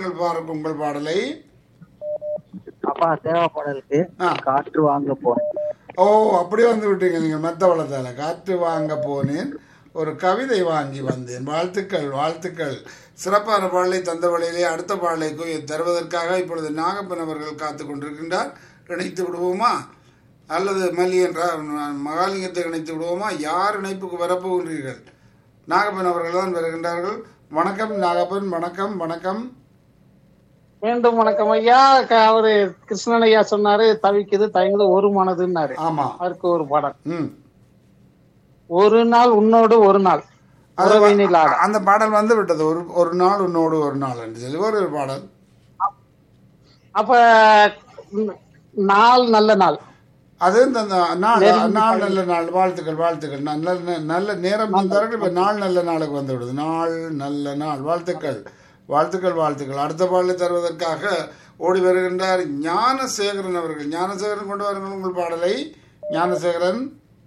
வாருங்கள் பாருங்க உங்கள் பாடலை அப்பா தேவா பாடலுக்கு ஆ. காற்று வாங்க போனேன் ஓ அப்படியே வந்து விட்டீங்க நீங்கள் மெத்த வளத்தால காற்று வாங்க போனேன் ஒரு கவிதை வாங்கி வந்தேன் வாழ்த்துக்கள் வாழ்த்துக்கள் சிறப்பான பாடலை தந்த வழியிலே அடுத்த பாடலை கு- தருவதற்காக இப்பொழுது நாகப்பன் அவர்கள் காத்து கொண்டிருக்கின்றார் இணைத்து விடுவோமா அல்லது மல்லியன் ரா- மகாலிங்கத்தை இணைத்து விடுவோமா யார் இணைப்புக்கு வரப்போகின்றீர்கள் நாகப்பன் அவர்கள் தான் வருகின்றார்கள் வணக்கம் நாகப்பன் வணக்கம் வணக்கம் மீண்டும் வணக்கம் ஐயா க- அவரு கிருஷ்ணன் ஐயா சொன்னாரு தவிக்குது தயங்குது ஒரு மனதுன்னாரு ஆமா அவருக்கு ஒரு பாடல் ம் ஒரு நாள் உன்னோடு ஒரு நாள் அது உறவினில் ஆட அந்த பாடல் வந்து விட்டது ஒரு ஒரு நாள் உன்னோடு ஒரு நாள் என்று சொல்லி ஒரு ஒரு பாடல் அப்ப ம், நாள் நல்ல நாள் அது இந்த நா- நாள் நாள் நல்ல நாள் வாழ்த்துக்கள் வாழ்த்துக்கள் நல்ல நல்ல- நல்ல நேரம் தந்தார்கள் இப்ப நாள் நல்ல நாளுக்கு வந்து விடுது நாள் நல்ல நாள் வாழ்த்துக்கள் வாழ்த்துக்கள் வாழ்த்துக்கள் அடுத்த பாடலை தருவதற்காக ஓடி வருகின்றார் ஞானசேகரன் அவர்கள் ஞானசேகரன் கொண்டு வாருங்கள் உங்கள் பாடலை ஞானசேகரன்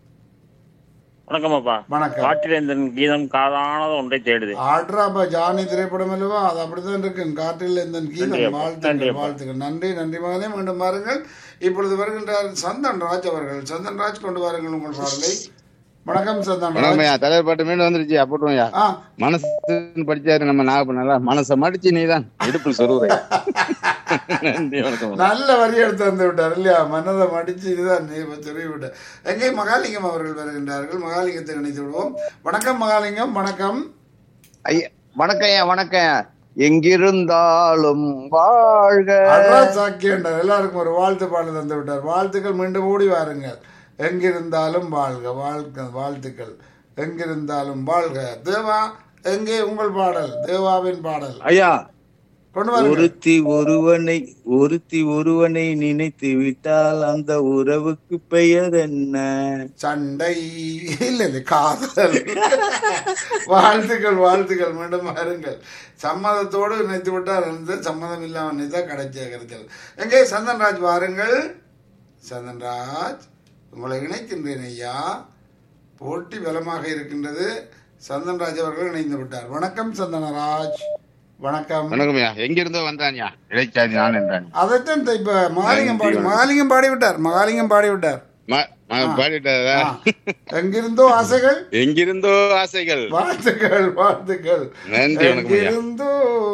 வணக்கம் அப்பா வணக்கம் காற்றிலேந்தன் கீதம் காதானது ஒன்றை தேடுது ஆட்ராபா ஜானி திரைப்படம் அல்லவா அது அப்படித்தான் இருக்கு காற்றில் இந்த நன்றி கீதம் அப்பா. நன்றி வாழ்த்துக்கள் அப்பா. வாழ்த்துக்கள் நன்றி நன்றி மகனே மீண்டும் பாருங்கள் இப்பொழுது வருகின்றார் சந்தன் ராஜ் அவர்கள் சந்தன் ராஜ் கொண்டு வாருங்கள் உங்கள் பாடலை வணக்கம் சந்தன் ராஜ் வணக்கம்யா தலைவர் பாட்டு மீண்டும் வந்துருச்சு அப்பட்டும்யா ஆ மனசு படிச்சாரு நம்ம நாகப்பன் நல்லா மனசை மடிச்சு நீதான் இடுப்பில் சொருவுறையா நன்றி வணக்கம் நல்ல வரி எடுத்து வந்து விட்டார் இல்லையா மனதை மடிச்சு இதுதான் நீ இப்ப சொல்லி விட்டார் எங்கே மகாலிங்கம் அவர்கள் வருகின்றார்கள் மகாலிங்கத்தை இணைத்து விடுவோம் வணக்கம் மகாலிங்கம் வணக்கம் ஐயா வணக்கம் ஐயா வணக்கம் எங்கிருந்தாலும் வாழ்க அட்ரா சாக்கியண்டார் எல்லாருக்கும் ஒரு வாழ்த்து பாடல் தந்து விட்டார் வாழ்த்துக்கள் மீண்டும் ஓடி வாருங்கள் எங்கிருந்தாலும் வாழ்க வாழ்க வாழ்த்துக்கள் எங்கிருந்தாலும் வாழ்க தேவா எங்கே உங்கள் பாடல் தேவாவின் பாடல் ஐயா கொண்டு வாருங்கள் ஒருத்தி ஒருவனை ஒருத்தி ஒருவனை நினைத்து விட்டால் அந்த உறவுக்கு பெயர் என்ன சண்டை இல்லை இல்லை காதல் வாழ்த்துக்கள் வாழ்த்துக்கள் மீண்டும் வாருங்கள் சம்மதத்தோடு நினைத்து விட்டார் இருந்து சம்மதம் இல்லாமல் நினைத்தா கிடைச்ச கிடைச்சது எங்கே சந்தன்ராஜ் வாருங்கள் சந்தன்ராஜ் உங்களை இணைக்கின்றேன் ஐயா போட்டி பலமாக இருக்கின்றது சந்தன்ராஜ் அவர்கள் இணைந்து விட்டார் வணக்கம் சந்தனராஜ் வணக்கம் வணக்கம்யா எங்கிருந்தோ வந்தான்யா இடைச்சாதி நான் என்றான் அதைத்தான் இப்ப மகாலிங்கம் பாடி மகாலிங்கம் பாடி விட்டார் மகாலிங்கம் பாடி விட்டார் ம- ம- பாடிட்டாரா ஆ. எங்கிருந்தோ ஆசைகள் எங்கிருந்தோ ஆசைகள் வாழ்த்துக்கள் வாழ்த்துக்கள் நன்றி, வணக்கம் ஐயா. எங்கிருந்தோ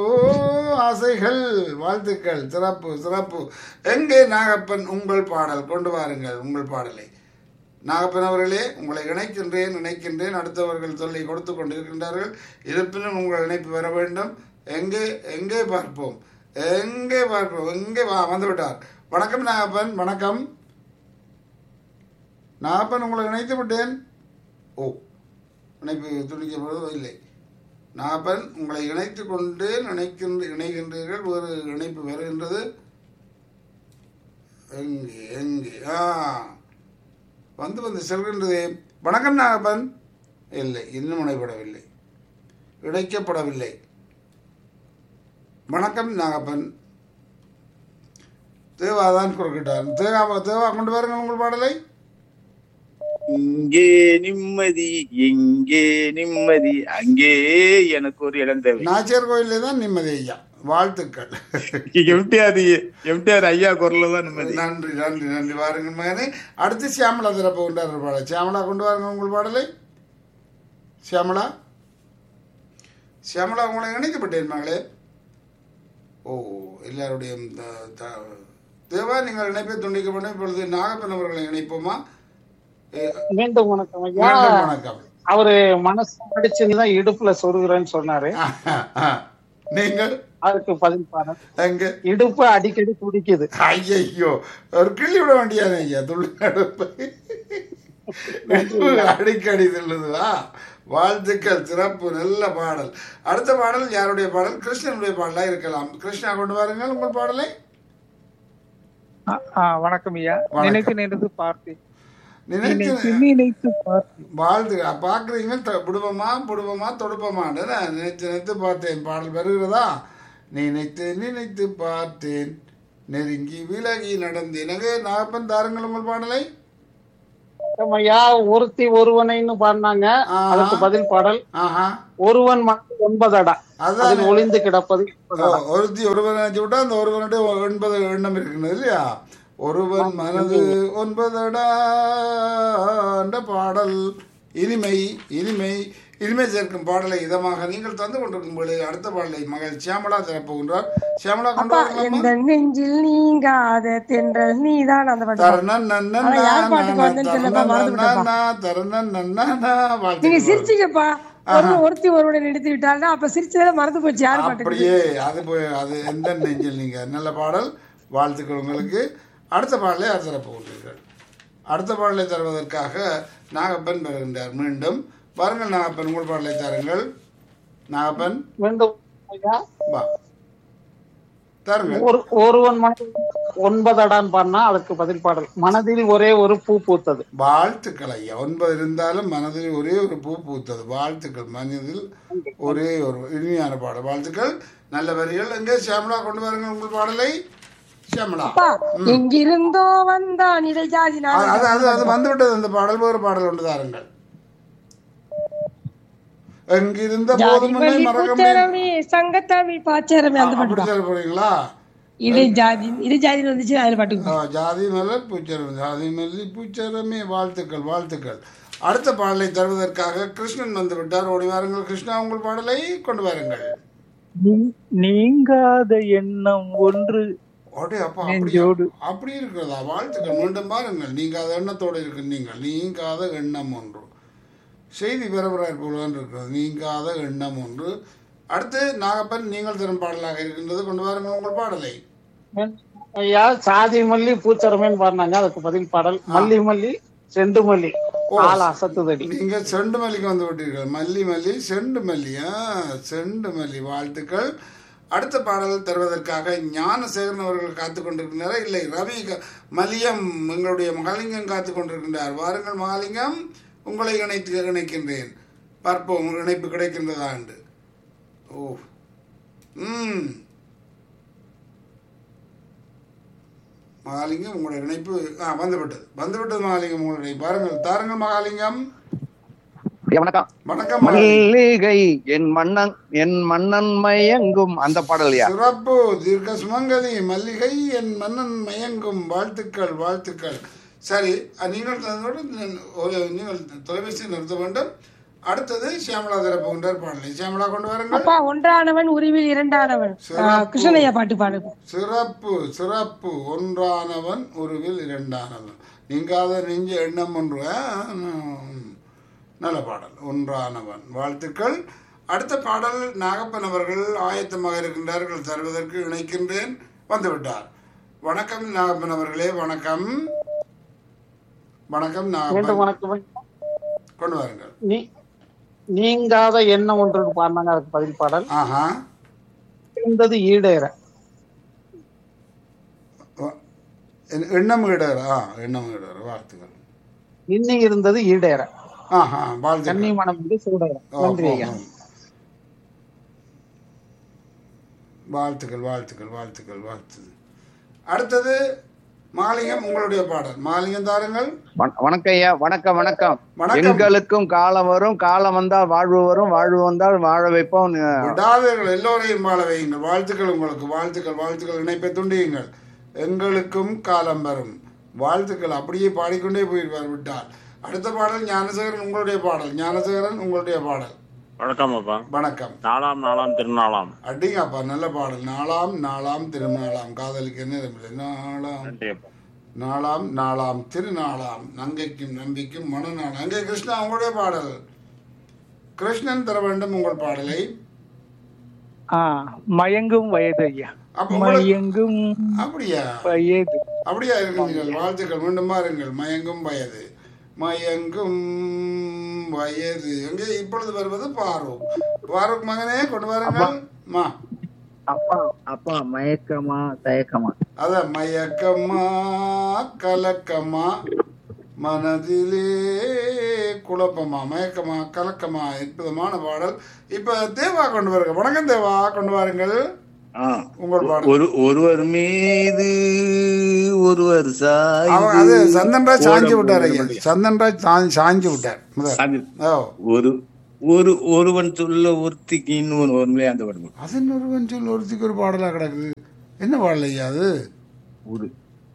ஆசைகள் வாழ்த்துக்கள் சிறப்பு சிறப்பு எங்கே நாகப்பன் உங்கள் பாடல் கொண்டு வாருங்கள் உங்கள் பாடலை நாகப்பன் அவர்களே உங்களை இணைக்கின்றேன் இணைக்கின்றேன் அடுத்தவர்கள் சொல்லி கொடுத்து கொண்டிருக்கின்றார்கள் இருப்பினும் உங்கள் இணைப்பு வர வேண்டும் எங்கே எங்கே பார்ப்போம் எங்கே பார்ப்போம் எங்கே வா வந்து விட்டார் வணக்கம் நாகப்பன் வணக்கம் நாகப்பன் உங்களை இணைத்து விட்டேன் ஓ இணைப்பு துணிக்கப்படுவதோ இல்லை நாகப்பன் உங்களை இணைத்து கொண்டு நினைக்கின்ற இணைகின்றீர்கள் ஒரு இணைப்பு வருகின்றது எங்கே எங்கே ஆ வந்து வந்து செல்கின்றதே வணக்கம் நாகப்பன் இல்லை இன்னும் இணைப்படவில்லை இணைக்கப்படவில்லை வணக்கம் நாகப்பன் தேவாதான் குறுக்கிட்டார் தேவா தேவா கொண்டு வாருங்கள் உங்கள் பாடலை இங்கே நிம்மதி எங்கே நிம்மதி அங்கே எனக்கு ஒரு இடம் தேவை நாச்சியார் கோயிலே தான் நிம்மதி ஐயா வாழ்த்துக்கள் எம்டிஆர் எம்டிஆர் ஐயா குரல்ல தான் நிம்மதி நன்றி நன்றி நன்றி வாருங்கள் மகனே அடுத்து சியாமலா திறப்பு கொண்டாடுற பாடல் சியாமலா கொண்டு வாருங்க உங்கள் பாடலை சியாமலா சியாமலா உங்களை இணைக்கப்பட்டேன் மகளே ஓ எல்லாருடைய த- த- தேவா நீங்கள் இணைப்பை துண்டிக்கப்படும் இப்பொழுது நாகப்பன் அவர்களை இணைப்போமா ஏ, மீண்டும் வணக்கம் ஐயா மீண்டும் வணக்கம் அவரு மனசு அடிச்சுதான் இடுப்புல சொருகிறேன்னு சொன்னாரு நீங்கள் அதுக்கு பதில் பாருங்க எங்க இடுப்பு அடிக்கடி துடிக்குது ஐயையோ ஒரு கிள்ளி விட வேண்டியது ஐயா துள்ளி நடப்பு அடிக்கடி சொல்லுதுவா வாழ்த்துக்கள் சிறப்பு நல்ல பாடல் அடுத்த பாடல் யாருடைய பாடல் கிருஷ்ணனுடைய பாடலா இருக்கலாம் கிருஷ்ணா கொண்டு வாருங்கள் உங்கள் பாடலை வணக்கம் ஐயா வணக்கம். நினைத்து நினைத்து பார்த்தேன் நினைத்து நினைத்து நினைத்து பார்த்தேன் வாழ்த்து பாக்குறீங்க த- விடுவோமா விடுவோமா தொடுப்போமான்னு நான் நினைத்து நினைத்து பார்த்தேன் பாடல் வருகிறதா நினைத்து நினைத்து பார்த்தேன் நெருங்கி விலகி நடந்தேன் எங்கே நாகப்பன் தாருங்கள் உங்கள் பாடலை வணக்கம் ஐயா ஒருத்தி ஒருவனைன்னு பாடினாங்க ஆஹா. அதுக்கு பதில் பாடல் ஆஹா ஒருவன் மனது ஒன்பதடா அதான் அதில் ஒளிந்து கிடப்பது ஒன்பதடா. ஓ, ஒருத்தி ஒருவன் நினைச்சு விட்டா அந்த ஒருவனுடைய ஒன்பது எண்ணம் இருக்குது இல்லையா ஒருவன் மனது ஒன்பதடா என்ற பாடல் இனிமை இனிமை இனிமை சேர்க்கும் பாடலை இதமாக நீங்கள் தந்து கொண்டிருக்கும் பொழுது அடுத்த பாடலை மகள் சியாமலா தரப்போகின்றார் சியாமலா கொண்டு அப்பா வரலாமா இந்த நெஞ்சில் நீங்காத தென்றல் நீதான் அந்த பாட்டு தரணன் நன்னன் ஆனா யார் பாட்டுக்கு வந்தேன்னு தெரியலப்பா, மறந்து விட்டேன்ப்பா. தரணன் நன்னா நீங்க சிரிச்சீங்கப்பா ஒரு ஒருத்தி ஒருவனை நிறுத்தி விட்டாருன்னா அப்ப சிரிச்சதே மறந்து போச்சு யார் பாட்டுக்கு அப்படியே அது போய் அது எந்த நெஞ்சில் நீங்க நல்ல பாடல் வாழ்த்துக்கள் உங்களுக்கு அடுத்த பாடலை யார் தரப் போகிறீர்கள் அடுத்த பாடலை தருவதற்காக நாகப்பன் பெறுகின்றார் மீண்டும் வாருங்கள் நாகப்பன் உங்கள் பாடலை தாருங்கள் நாகப்பன் மீண்டும் ஐயா வா தாருங்கள் ஒரு ஒருவன் மனது ஒன்பதடான்னு பாடினா அதுக்கு பதில் பாடல் மனதில் ஒரே ஒரு பூ பூத்தது வாழ்த்துக்கள் ஐயா ஒன்பது இருந்தாலும் மனதில் ஒரே ஒரு பூ பூத்தது வாழ்த்துக்கள் மனதில் ஒரே ஒரு இனிமையான பாடல் வாழ்த்துக்கள் நல்ல வரிகள் எங்கே சியாமலா கொண்டு வாருங்கள் உங்கள் பாடலை சியாமலா அப்பா எங்கிருந்தோ வந்தான் இடை ஜாதி அது அது அது அது வந்துவிட்டது அந்த பாடல் வேறு பாடல் ஒன்று தாருங்கள் எங்கிருந்த போதும் உன்னை மறக்க முடியும் பூச்சேரமே சங்கத்தமிழ் பாச்சேரமே அந்த அப்படி பாட்டு சொல்ல போறீங்களா இடை ஜாதி இடை ஜாதியில் வந்துச்சு அதுல பாட்டுக்கு ஆ, ஜாதி மலர் பூச்சரம் ஜாதி மல்லி பூச்சரமே வாழ்த்துக்கள் வாழ்த்துக்கள் அடுத்த பாடலை தருவதற்காக கிருஷ்ணன் வந்து விட்டார் ஓடி வாருங்கள் கிருஷ்ணா உங்கள் பாடலை கொண்டு வாருங்கள் நீ- நீங்காத எண்ணம் ஒன்று ஓடே அப்பா அப்படி நெஞ்சோடு. அப்படி இருக்கிறதா வாழ்த்துக்கள் மீண்டும் பாருங்கள் நீங்காத எண்ணத்தோடு இருக்கு நீங்கள் நீங்காத எண்ணம் ஒன்று செய்தி பெறவராய் போலதான் இருக்கிறது நீங்காத எண்ணம் ஒன்று அடுத்து நாகப்பன் நீங்கள் தரும் பாடலாக இருக்கின்றது கொண்டு வாருங்கள் உங்கள் பாடலை ஐயா சாதி மல்லி பூச்சரமேன்னு பாடினாங்க அதுக்கு பதில் பாடல் மல்லி மல்லி செண்டு மல்லி ஆள் அசத்துதடி நீங்க செண்டு மல்லிக்கு வந்து விட்டீர்கள் மல்லி மல்லி செண்டு மல்லி ஆ, செண்டு மல்லி வாழ்த்துக்கள் அடுத்த பாடல் தருவதற்காக ஞானசேகரன் அவர்கள் காத்து கொண்டிருக்கின்றாரா இல்லை ரவி க- மலியம் எங்களுடைய மகாலிங்கம் காத்து கொண்டிருக்கின்றார் வாருங்கள் மகாலிங்கம் உங்களை இணைத்து இணைக்கின்றேன் பார்ப்போம் ஒரு இணைப்பு கிடைக்கின்றதா என்று ஓ ம் மகாலிங்கம் உங்களுடைய இணைப்பு ஆ வந்துவிட்டது வந்துவிட்டது மகாலிங்கம் உங்களுடைய இணைப்பு. பாருங்கள் தாருங்கள் மகாலிங்கம் ஐயா, வணக்கம் வணக்கம் மகாலிங்கம். மல்லிகை என் மன்னன் என் மன்னன் மயங்கும் அந்த பாடலையா சிறப்பு தீர்க்க சுமங்கலி மல்லிகை என் மன்னன் மயங்கும் வாழ்த்துக்கள் வாழ்த்துக்கள் சரி அஹ், நீங்கள் தந்தோடு நான் ஒரு நீங்கள் தொலைபேசி நிறுத்த வேண்டும் அடுத்தது சியாமலா தரப்புகின்றார் பாடலை சியாமலா கொண்டு வாருங்கள் அப்பா ஒன்றானவன் உருவில் இரண்டானவன் ஆ, கிருஷ்ணனையா பாட்டு பாடு சிறப்பு சிறப்பு ஒன்றானவன் ஒருவில் இரண்டானவன் நீங்காத நெஞ்ச எண்ணம் ஒன்று ஆ, ம். நல்ல பாடல் ஒன்றானவன் வாழ்த்துக்கள் அடுத்த பாடல் நாகப்பன் அவர்கள் ஆயத்தமாக இருக்கின்றார்கள் தருவதற்கு இணைக்கின்றேன் வந்துவிட்டார் வணக்கம் நாகப்பன் அவர்களே வணக்கம் வணக்கம் மீண்டும் நாகப்பன் வணக்கம் ஐயா. கொண்டு வாருங்கள் நீ நீங்காத எண்ணம் ஒன்று பாடினாங்க அதுக்கு பதில் பாடல் ஆஹா இருந்தது ஈடேற வ- எண்- எண்ணம் இடர் ஆ எண்ணம் இடர் வாழ்த்துக்கள் இன்னி இருந்தது ஈடேற ஆஹா வாழ்த்துக்கள் கன்னி மனம் வந்து சூடேற ஓ, நன்றி ஓ, ஐயா ஓ. வாழ்த்துக்கள் வாழ்த்துக்கள் வாழ்த்துக்கள் வாழ்த்துது அடுத்தது மாலிங்கம் உங்களுடைய பாடல் மாலிங்கம் தாருங்கள் வண- வணக்கம் ஐயா வணக்கம் வணக்கம் வணக்கம். எங்களுக்கும் காலம் வரும் காலம் வந்தால் வாழ்வு வரும் வாழ்வு வந்தால் வாழ வைப்போம் விடாதீர்கள் எல்லோரையும் வாழ வையுங்கள் வாழ்த்துக்கள் உங்களுக்கு வாழ்த்துக்கள் வாழ்த்துக்கள் இணைப்பை துண்டியுங்கள் எங்களுக்கும் காலம் வரும் வாழ்த்துக்கள் அப்படியே பாடிக்கொண்டே போயிருப்பார் விட்டால் அடுத்த பாடல் ஞானசேகரன் உங்களுடைய பாடல் ஞானசேகரன் உங்களுடைய பாடல் வணக்கம் அப்பா வணக்கம் நாலாம் நாலாம் திருநாளாம் அடிங்கப்பா நல்ல பாடல் நாளாம் நாளாம் திருநாளாம் காதலுக்கு என்ன இல்லை நாளாம் நன்றி அப்பா நாளாம் நாளாம் திருநாளாம் நங்கைக்கும் நம்பிக்கும் மனநாள் அங்கே கிருஷ்ணா உங்களுடைய பாடல் கிருஷ்ணன் தர வேண்டும் உங்கள் பாடலை ஆ மயங்கும் வயது ஐயா அப்ப உங்களுக்கு- மயங்கும் அப்படியா வயது அப்படியா இருக்கிறீர்கள் வாழ்த்துக்கள் மீண்டும் பாருங்கள் மயங்கும் வயது மயங்கும் வயது எங்கே இப்பொழுது வருவது பாரூக் பாரூக் மகனே கொண்டு வாருங்கள் மா அப்பா அப்பா மயக்கமா தயக்கமா அத மயக்கமா கலக்கமா மனதிலே குழப்பமா மயக்கமா கலக்கமா அற்புதமான பாடல் இப்ப தேவா கொண்டு வாருங்க வணக்கம் தேவா கொண்டு வாருங்கள் ஆ. உங்கள் பாடல் ஒரு ஒருவர் மீது ஒருவர் அவன் அது சாய்ந்து சந்தன்ராஜ் சாஞ்சு ஓட விட்டார் ஐயா போகிற சந்தன்ராஜ் சா- சாஞ்சு விட்டார் முதல் சாஞ்சு. ஓ ஒரு ஒரு ஒருவன் சொல்ல ஒருத்திக்கு இன்னொரு வரும்லே அந்த படம் அது இன்னொருவன் சொல் ஒருத்திக்கு ஒரு பாடலா கிடக்குது என்ன பாடல் ஐயா அது ஒரு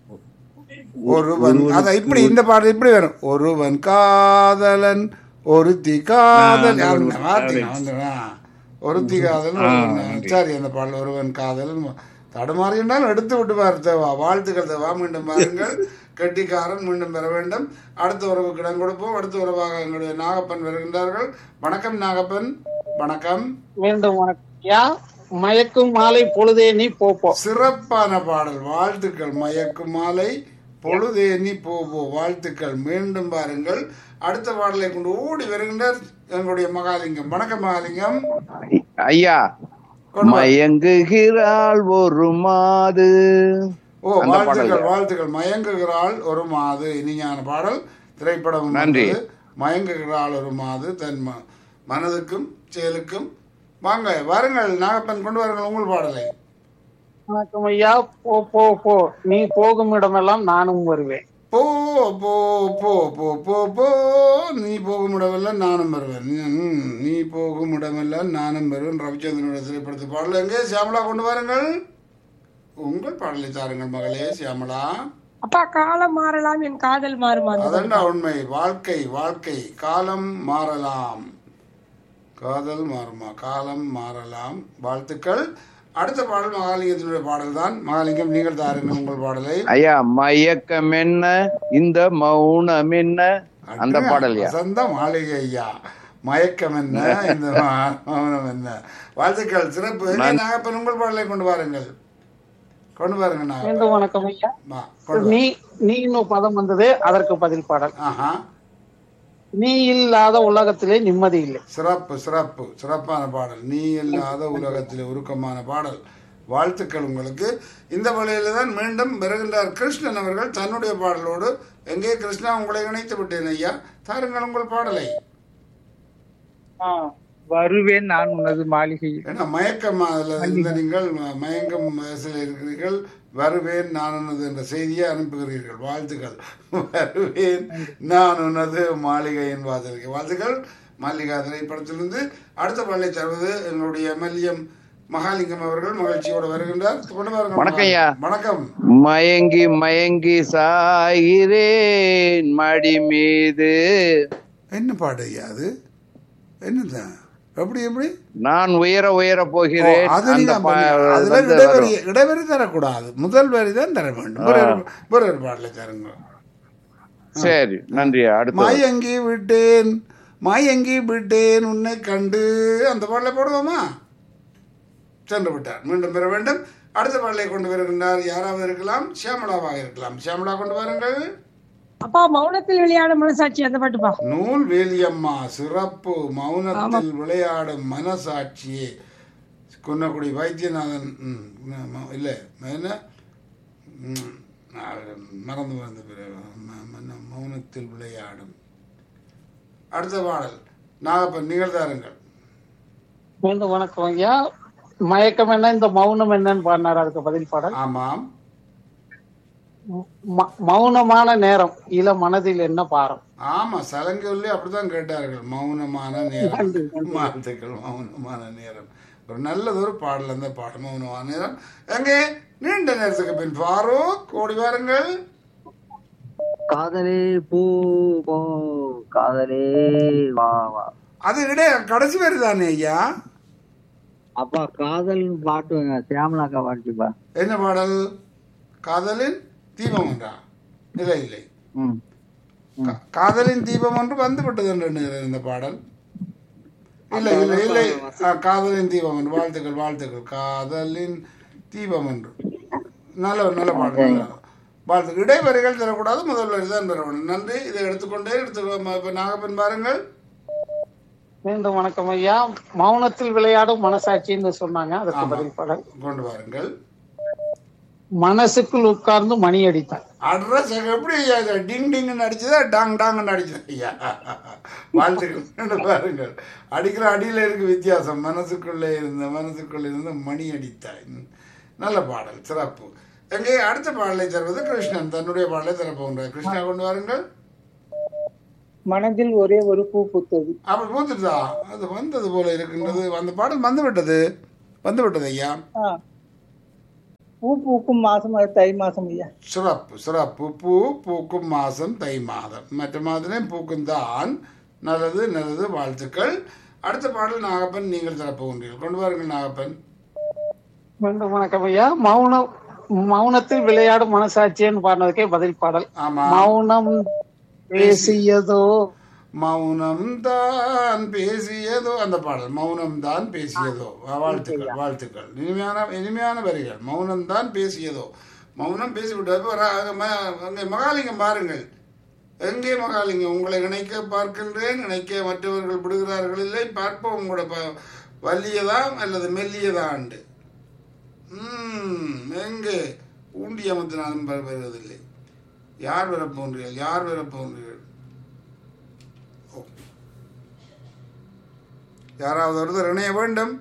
ஒருவன் அத இப்படி இந்த பாடல் இப்படி வரும் ஒருவன் காதலன் ஒருத்தி காதல் ஆ, அந்த அந்த வார்த்தை வந்து, ஆ. ஒருத்தி காதலன் ஆ, ஒருவன் நன்றி. சரி அந்த பாடல் ஒருவன் காதலன் தடுமாறி என்றால் எடுத்து விட்டு பார் தேவா வாழ்த்துக்கள் தேவா மீண்டும் பாருங்கள் கெட்டிக்காரன் மீண்டும் பெற வேண்டும் அடுத்த உறவுக்கு இடம் கொடுப்போம் அடுத்த உறவாக எங்களுடைய நாகப்பன் வருகின்றார்கள் வணக்கம் நாகப்பன் வணக்கம் மீண்டும் வணக்கம் ஐயா மயக்கும் மாலை பொழுதே நீ போப்போ சிறப்பான பாடல் வாழ்த்துக்கள் மயக்கும் மாலை பொழுதேனி போபோ வாழ்த்துக்கள் மீண்டும் பாருங்கள் அடுத்த பாடலை கொண்டு ஓடி வருகின்றார் எங்களுடைய மகாலிங்கம் வணக்கம் மகாலிங்கம் ஐயா கொண்டு வா. மயங்குகிறாள் ஒரு மாது ஓ அந்த வாழ்த்துக்கள் பாடல். வாழ்த்துக்கள் மயங்குகிறாள் ஒரு மாது இனிஞான பாடல் திரைப்படம் நன்றி. வந்தது. மயங்குகிறாள் ஒரு மாது தன் ம- மனதுக்கும் செயலுக்கும் வாங்க வாருங்கள் நாகப்பன் கொண்டு வாருங்கள் உங்கள் பாடலை வணக்கம் ஐயா போ போ போ நீ போகும் இடமெல்லாம் நானும் வருவேன் போ போ போ போ போ போ நீ போகும் இடமெல்லாம் நானும் வருவேன் ம், நீ போகும் இடமெல்லாம் நானும் வருவேன் ரவிச்சந்திரனோட திரைப்படத்து பாடல் எங்கே சியாமலா கொண்டு வாருங்கள் உங்கள் பாடலை தாருங்கள் மகளே சியாமலா அப்பா காலம் மாறலாம் என் காதல் மாறுமா அந்த அதென்ன உண்மை வாழ்க்கை வாழ்க்கை காலம் மாறலாம் காதல் மாறுமா காலம் மாறலாம் வாழ்த்துக்கள் அடுத்த பாடல் மகாலிங்கத்தினுடைய பாடல் தான் மகாலிங்கம் நீங்கள் தாருங்கள் உங்கள் பாடலை ஐயா மயக்கம் என்ன இந்த மௌனம் என்ன அந்த அட்டுங்க, பாடல்யா வசந்த மாளிகை ஐயா மயக்கம் என்ன இந்த மா- மௌனம் என்ன வாழ்த்துக்கள் சிறப்பு எங்கே நாகப்பன் உங்கள் பாடலை கொண்டு வாருங்கள் கொண்டு வாருங்க நாகப்பன் மீண்டும் வணக்கம் ஐயா வா, கொண்டு வா. நீ நீ இன்னும் பதம் வந்தது அதற்கு பதில் பாடல் ஆஹா நீ இல்லாத உலகத்திலே நிம்மதி இல்லை சிறப்பு சிறப்பு சிறப்பான பாடல் நீ இல்லாத உலகத்தில் உருக்கமான பாடல் வாழ்த்துக்கள் உங்களுக்கு இந்த வழியில தான் மீண்டும் வருகின்றார் கிருஷ்ணன் அவர்கள் தன்னுடைய பாடலோடு எங்கே கிருஷ்ணா உங்களை இணைத்து விட்டேன் ஐயா தாருங்கள் உங்கள் பாடலை ஆ, வருவேன் நான் உனது மாளிகையில் ஏன்னா மயக்கம் அதில் இருந்த நீங்கள் ம- மயங்கும் வயசில் இருக்கிறீர்கள் வருவேன் நான் உனது என்ற செய்தியை அனுப்புகிறீர்கள் வாழ்த்துக்கள் வருவேன் நான் உனது மாளிகையின் வாசலுக்கு வாழ்த்துக்கள் மாளிகா திரைப்படத்திலிருந்து அடுத்த பள்ளி தருவது எங்களுடைய எம்எல்ஏம் மகாலிங்கம் அவர்கள் மகிழ்ச்சியோடு வருகின்றார் கொண்டு வாருங்கள் வணக்கம் ஐயா. வணக்கம் மயங்கி மயங்கி சாகிறேன் மடி மீது என்ன பாடு ஐயா அது என்னதான் எப்படி எப்படி நான் உயர உயர ஓ, போகிறேன் அது அந்த நீங்க பா- அதுல வந்து இடைவெளி வரும். இடைவெளி தரக்கூடாது முதல் வரி தான் தர வேண்டும் ஒரு ஒரு ஒரு பாடலை தருங்க சரி நன்றி அடுத்து மயங்கி விட்டேன் மயங்கி விட்டேன் உன்னை கண்டு அந்த பாடலை போடுவோமா சென்று விட்டார் மீண்டும் பெற வேண்டும் அடுத்த பாடலை கொண்டு வருகின்றார் யாராவது இருக்கலாம் சியாமலாவாக இருக்கலாம் சியாமலா கொண்டு வாருங்கள் அப்பா மௌனத்தில் விளையாட மனசாட்சி அந்த பாட்டுப்பா நூல் வேலியம்மா சிறப்பு மௌனத்தில் விளையாடும் மனசாட்சியே குன்னக்குடி வைத்தியநாதன் ம், ம- இல்லை என்ன ம், அவர் மறந்து வந்த பிறகு ம- மன்ன- மௌனத்தில் விளையாடும் அடுத்த பாடல் நாகப்பன் நிகழ்தாருங்கள் மீண்டும் வணக்கம் ஐயா மயக்கம் என்ன இந்த மௌனம் என்னன்னு பாடினார் அதுக்கு பதில் பாடல் ஆமாம் ம- மௌனமான நேரம் இள மனதில் என்ன பாரம் ஆமா சலங்கல்லி அப்படிதான் கேட்டார்கள் மௌனமான நேரம் வாழ்த்துக்கள் மௌனமான நேரம் ஒரு நல்லதொரு பாடல் அந்த பாடல் மௌனமான நேரம் எங்கே நீண்ட நேரத்துக்கு பின் ஃபாரூக் ஓடி வாருங்கள் காதலே பூ போ காதலே வா வா அது இடைய கடைசி பேர் தானே ஐயா அப்பா காதல் பாட்டுங்க சியாமலாக்கா பாட்டுப்பா என்ன பாடல் காதலின் தீபம் ஒன்றா இல்லை இல்லை ம் கா- காதலின் தீபம் ஒன்று வந்து விட்டது என்று எண்ணுகிறேன் இந்த பாடல் இல்லை இல்லை இல்லை ஆ, காதலின் தீபம் ஒன்று வாழ்த்துக்கள் வாழ்த்துக்கள் காதலின் தீபம் ஒன்று நல்ல ஒரு நல்ல பாடல் நல்ல வாழ்த்துக்கள் இடைவெளிகள் தரக்கூடாது முதல் வரி தான் பெற வேண்டும் நன்றி இதை எடுத்துக்கொண்டே எடுத்து இப்போ நாகப்பன் பாருங்கள் மீண்டும் வணக்கம் ஐயா மௌனத்தில் விளையாடும் மனசாட்சின்னு சொன்னாங்க அதுக்கு பதில் பாடல் கொண்டு வாருங்கள் மனசுக்குள் உட்கார்ந்து மணி அடித்தார் அட்ரஸ் எப்படி ஐயா இது டிங் டிங்னு அடிச்சதா டாங் டாங்னு அடிச்சதா ஐயா வாழ்த்துக்கள் பாருங்கள் அடிக்கிற அடியில் இருக்கு வித்தியாசம் மனசுக்குள்ளே இருந்த மனசுக்குள்ளே இருந்து மணி அடித்தாய் ம். நல்ல பாடல் சிறப்பு எங்கே அடுத்த பாடலை தருவது கிருஷ்ணன் தன்னுடைய பாடலை தரப்போகிறார் கிருஷ்ணா கொண்டு வாருங்கள் மனதில் ஒரே ஒரு பூ பூத்தது அப்படி பூத்துட்டா அது வந்தது போல இருக்கின்றது அந்த பாடல் வந்து விட்டது வந்து விட்டது ஐயா ஆ. பூ பூக்கும் மாசம் அது தை மாசம் ஐயா சிறப்பு சிறப்பு பூ பூக்கும் மாதம் தை மாதம் மற்ற மாதமே பூக்கும் தான் நல்லது நல்லது வாழ்த்துக்கள் அடுத்த பாடல் நாகப்பன் நீங்கள் தரப்போகின்றீர்கள் கொண்டு வாருங்கள் நாகப்பன் மீண்டும் வணக்கம் ஐயா மௌனம் மௌனத்தில் விளையாடும் மனசாட்சியன்னு பாடினதுக்கே பதில் பாடல் ஆமா மௌனம் பேசியதோ மௌனம் தான் பேசியதோ அந்த பாடல் மௌனம் தான் பேசியதோ வாழ்த்துக்கள் வாழ்த்துக்கள் இனிமையான இனிமையான வரிகள் மௌனம் தான் பேசியதோ மௌனம் பேசிவிட்டது ஒரு அங்க ம- அங்கே மகாலிங்கம் பாருங்கள் எங்கே மகாலிங்கம் உங்களை இணைக்க பார்க்கின்றேன் இணைக்க மற்றவர்கள் விடுகிறார்கள் இல்லை பார்ப்போம் உங்களோட ப- வலியதா அல்லது மெல்லியதா ஆண்டு ம் எங்கே ஊண்டி அமர்த்தினாலும் ப- வருவதில்லை யார் வரப்போன்றீர்கள் யார் வரப்போன்றீர்கள் ஓ. யாராவது ஒருத்தர் இணைய வேண்டும்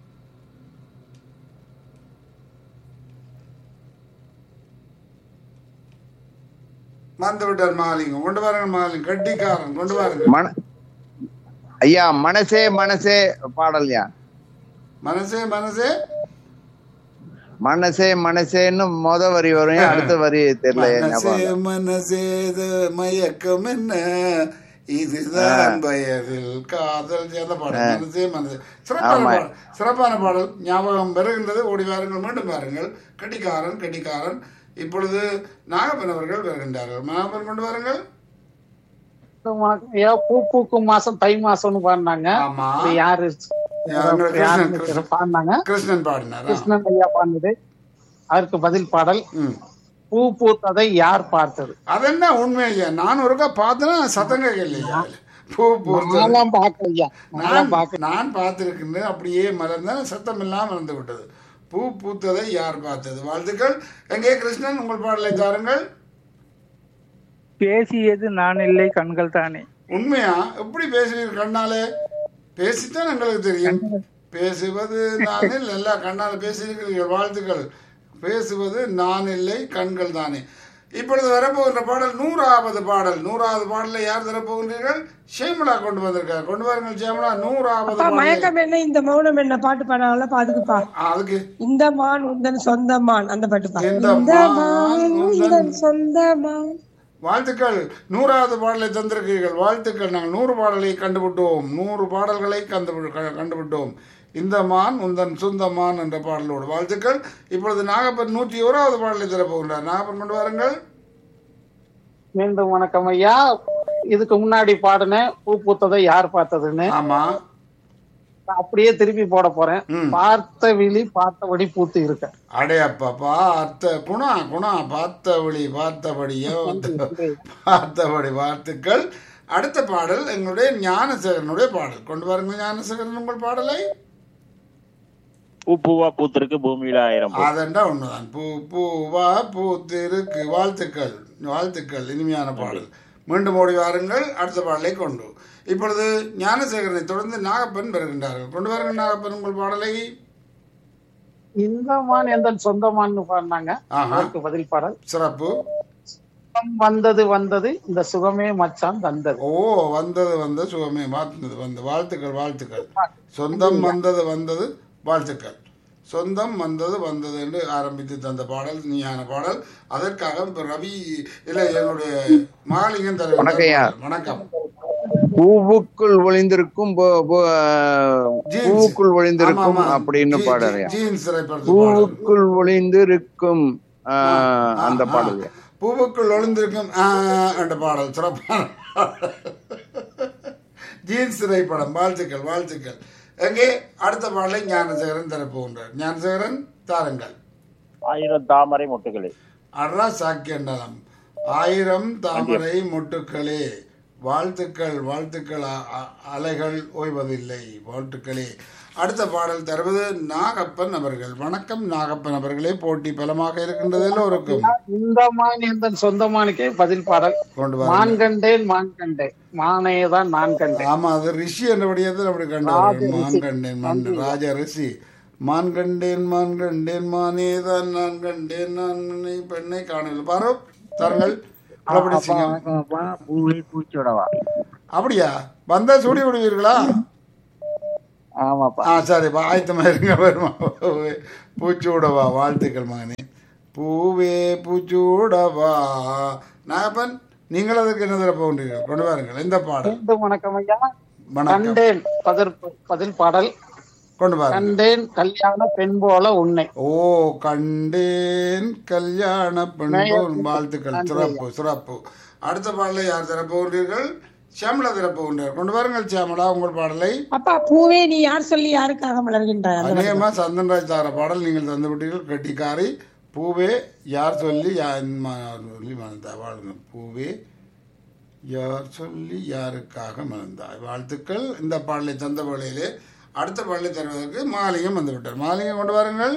மறந்து விட்டார் மாலிங்கம் கொண்டு வாருங்க மாலிங்கம் கட்டிக்காரன் கொண்டு வாருங்க மன ஐயா மனசே மனசே பாடல்யா மனசே மனசே மனசே மனசேன்னு முத வரி வரும் அடுத்த வரி தெரியல மனசே ஞாபகம் மனசே இது மயக்கம் என்ன இதுதான் வயதில் காதல் அந்த பாடல் மனசே மனசே சிறப்பான ஆமா. பாடல் சிறப்பான பாடல் ஞாபகம் வருகின்றது ஓடி வாருங்கள் மீண்டும் பாருங்கள் கட்டிக்காரன் கட்டிக்காரன் இப்பொழுது நாகப்பன் அவர்கள் வருகின்றார்கள் நாகப்பன் கொண்டு வாருங்கள் மீண்டும் வணக்கம் ஐயா பூ பூக்கும் மாசம் தை மாசம்னு பாடினாங்க ஆமா இது யாரு யாருங்க? கிருஷ்ணன், யாருன்னு கிருஷ்ணன். தெரியல. பாடினாங்க கிருஷ்ணன் பாடினாரா கிருஷ்ணன் ஐயா பாடினது அதற்கு பதில் பாடல் ம் பூ பூத்ததை யார் பார்த்தது அதென்ன உண்மை ஐயா நான் ஒருக்கா பார்த்தேன்னா சத்தங்க கேள்வியா பூ பூத்து நான்லாம் பார்க்கல ஐயா நான்லாம் நான் பார்க்கல நான் பார்த்திருக்கின்றேன் அப்படியே மலர்ந்தால் சத்தம் இல்லாமல் இருந்து விட்டது பூ பூத்ததை யார் பார்த்தது வாழ்த்துக்கள் எங்கே கிருஷ்ணன் உங்கள் பாடலை தாருங்கள் பேசியது நான் இல்லை கண்கள் தானே உண்மையா எப்படி பேசுவீர்கள் கண்ணாலே பேசித்தான் எங்களுக்கு தெரியும் பேசுவது நான் இல்லை எல்லா கண்ணால பேசியிருக்கிறீர்கள் வாழ்த்துக்கள் பேசுவது நான் இல்லை கண்கள் தானே இப்பொழுது வரப்போகின்ற பாடல் நூறாவது பாடல் நூறாவது பாடலை யார் தரப்போகின்றீர்கள் ஷேமலா கொண்டு வந்திருக்கார் கொண்டு வாருங்கள் ஷேமலா நூறாவது அப்பா பாடலை மயக்கம் என்ன இந்த மௌனம் என்ன பாட்டு பாடாங்கல்ல பாதுக்குப்பா அதுக்கு இந்த மான் உந்தன் சொந்த மான் அந்த பாட்டு பா இந்த இந்த மான் மான் உந்தன் உந்தன் சொந்த மான் வாழ்த்துக்கள் நூறாவது பாடலை தந்திருக்கிறீர்கள் வாழ்த்துக்கள் நாங்கள் நூறு பாடலை கண்டுபிட்டோம் நூறு பாடல்களை கண்டு கண்டுபிட்டோம் இந்த மான் உந்தன் சொந்த மான் என்ற பாடலோடு வாழ்த்துக்கள் இப்பொழுது நாகப்பன் நூற்றி ஓராவது பாடலை தரப்போகின்றார் நாகப்பன் கொண்டு வாருங்கள் மீண்டும் வணக்கம் ஐயா இதுக்கு முன்னாடி பாடினேன் பூ பூத்ததை யார் பார்த்ததுன்னு ஆமா நான் அப்படியே திருப்பி போட போறேன் ம். பார்த்த விழி பார்த்தபடி பூத்து இருக்க அடையப்பா பார்த்த குணா குணா பார்த்தபடி பார்த்தபடியோ பார்த்தபடி வாழ்த்துக்கள் அடுத்த பாடல் எங்களுடைய ஞானசேகரனுடைய பாடல் கொண்டு வாருங்கள் ஞானசேகரன் உங்கள் பாடலை பூ பூவா பூத்திருக்கு பூமியில ஆயிரம் பூ. அதெண்டா உண்மைதான் பூ பூவா பூத்திருக்கு வாழ்த்துக்கள் வாழ்த்துக்கள் இனிமையான பாடல் மீண்டும் ஓடி வாருங்கள் அடுத்த பாடலை கொண்டு இப்பொழுது ஞானசேகரனை தொடர்ந்து நாகப்பன் வருகின்றார்கள் கொண்டு வாருங்கள் நாகப்பன் உங்கள் பாடலை இந்த மான் எந்த சொந்தமான்னு பாடினாங்க ஆஹா. அதற்கு பதில் பாடல் சிறப்பு சுகம் வந்தது வந்தது இந்த சுகமே மச்சான் தந்தது ஓ வந்தது வந்த சுகமே மாத்தினது வந்து வாழ்த்துக்கள் வாழ்த்துக்கள் சொந்தம் வந்தது வந்தது வாழ்த்துக்கள் சொந்தம் வந்தது வந்தது என்று ஆரம்பித்து தந்த பாடல் நீயான பாடல் அதற்காக இப்ப ரவி இல்லை என்னுடைய மாலிங்கன் வணக்கம் ஐயா. தர வணக்கம் பூவுக்குள் ஒளிந்திருக்கும் போ- போ- ஜீன்ஸ். பூவுக்குள் ஒளிந்திருக்கும் ஆமா, ஆமா. அப்படின்னு ஜீ- பாடுறியா ஜீ- ஜீன்ஸ் திரைப்படத்து பாடல் பூவுக்குள் ஒளிந்திருக்கும் ஆ, அந்த ஆ, பாடல் பூவுக்குள் ஒளிந்திருக்கும் ஆ, என்ற பாடல் சிறப்பான பாடல். ஜீன்ஸ் திரைப்படம் வாழ்த்துக்கள் வாழ்த்துக்கள் எங்கே அடுத்த பாடலை ஞானசேகரன் தரப்போகின்றார் ஞானசேகரன் தாருங்கள் ஆயிரம் தாமரை மொட்டுகளே அட்ரா சாக்கியண்டலம் ஆயிரம் தாமரை மொட்டுக்களே வாழ்த்துக்கள் வாழ்த்துக்கள் அ- அ- அலைகள் ஓய்வதில்லை வாழ்த்துக்களே அடுத்த பாடல் தருவது நாகப்பன் அவர்கள் வணக்கம் நாகப்பன் அவர்களே போட்டி பலமாக இருக்கின்றது எல்லோருக்கும் இந்த மான் எந்த சொந்தமானுக்கே பதில் பாடல் கொண்டு மான் வாருங்கள் கண்டேன் மான் கண்டேன் மானையே தான் நான் கண்டேன் ஆமா அது ரிஷி என்றபடியத்தில் அப்படி கண்டவர்கள் மான் கண்டேன் மான் ராஜா ரிஷி மான் கண்டேன் மான் கண்டேன் மானே தான் நான் கண்டேன் நான் உன்னை பெண்ணை காணல பாரு தருங்கள் அப்படி சிங்கம் வணக்கம்ப்பா பூவே பூச்சோடவா அப்படியா வந்தா சூடி விடுவீர்களா ஆமாப்பா ஆ சரி ஆயத்தமா இருங்க வருமா பூவே பூச்சூடவா வாழ்த்துக்கள் மகனே பூவே பூச்சூடவா நாகப்பன் நீங்கள் அதுக்கு என்ன தர போகின்றீர்கள் கொண்டு வாருங்கள் இந்த பாடல் மீண்டும் வணக்கம் ஐயா வணக்கம் கண்டேன் பதில் பதில் பாடல் கொண்டு வாருங்கள் கண்டேன் கல்யாண பெண் போல உன்னை ஓ கண்டேன் கல்யாண பெண்போல் வாழ்த்துக்கள் சிறப்பு சிறப்பு அடுத்த பாடலை யார் தரப்போகிறீர்கள் சியாமலா தரப்போகின்றார் கொண்டு வாருங்கள் சியாமலா உங்கள் பாடலை அப்பா பூவே நீ யார் சொல்லி யாருக்காக மலர்கின்றாய் அந்த அநேகமா சந்தன்ராஜ் தார பாடல் நீங்கள் தந்து விட்டீர்கள் கட்டிக்காரி பூவே யார் சொல்லி யார் ம- சொல்லி மறந்தாய் வாழுங்க பூவே யார் சொல்லி யாருக்காக மறந்தாய் வாழ்த்துக்கள் இந்த பாடலை தந்த வேளையிலே அடுத்த பாடலை தருவதற்கு மாலிங்கம் வந்து விட்டார் மாலிங்கம் கொண்டு வாருங்கள்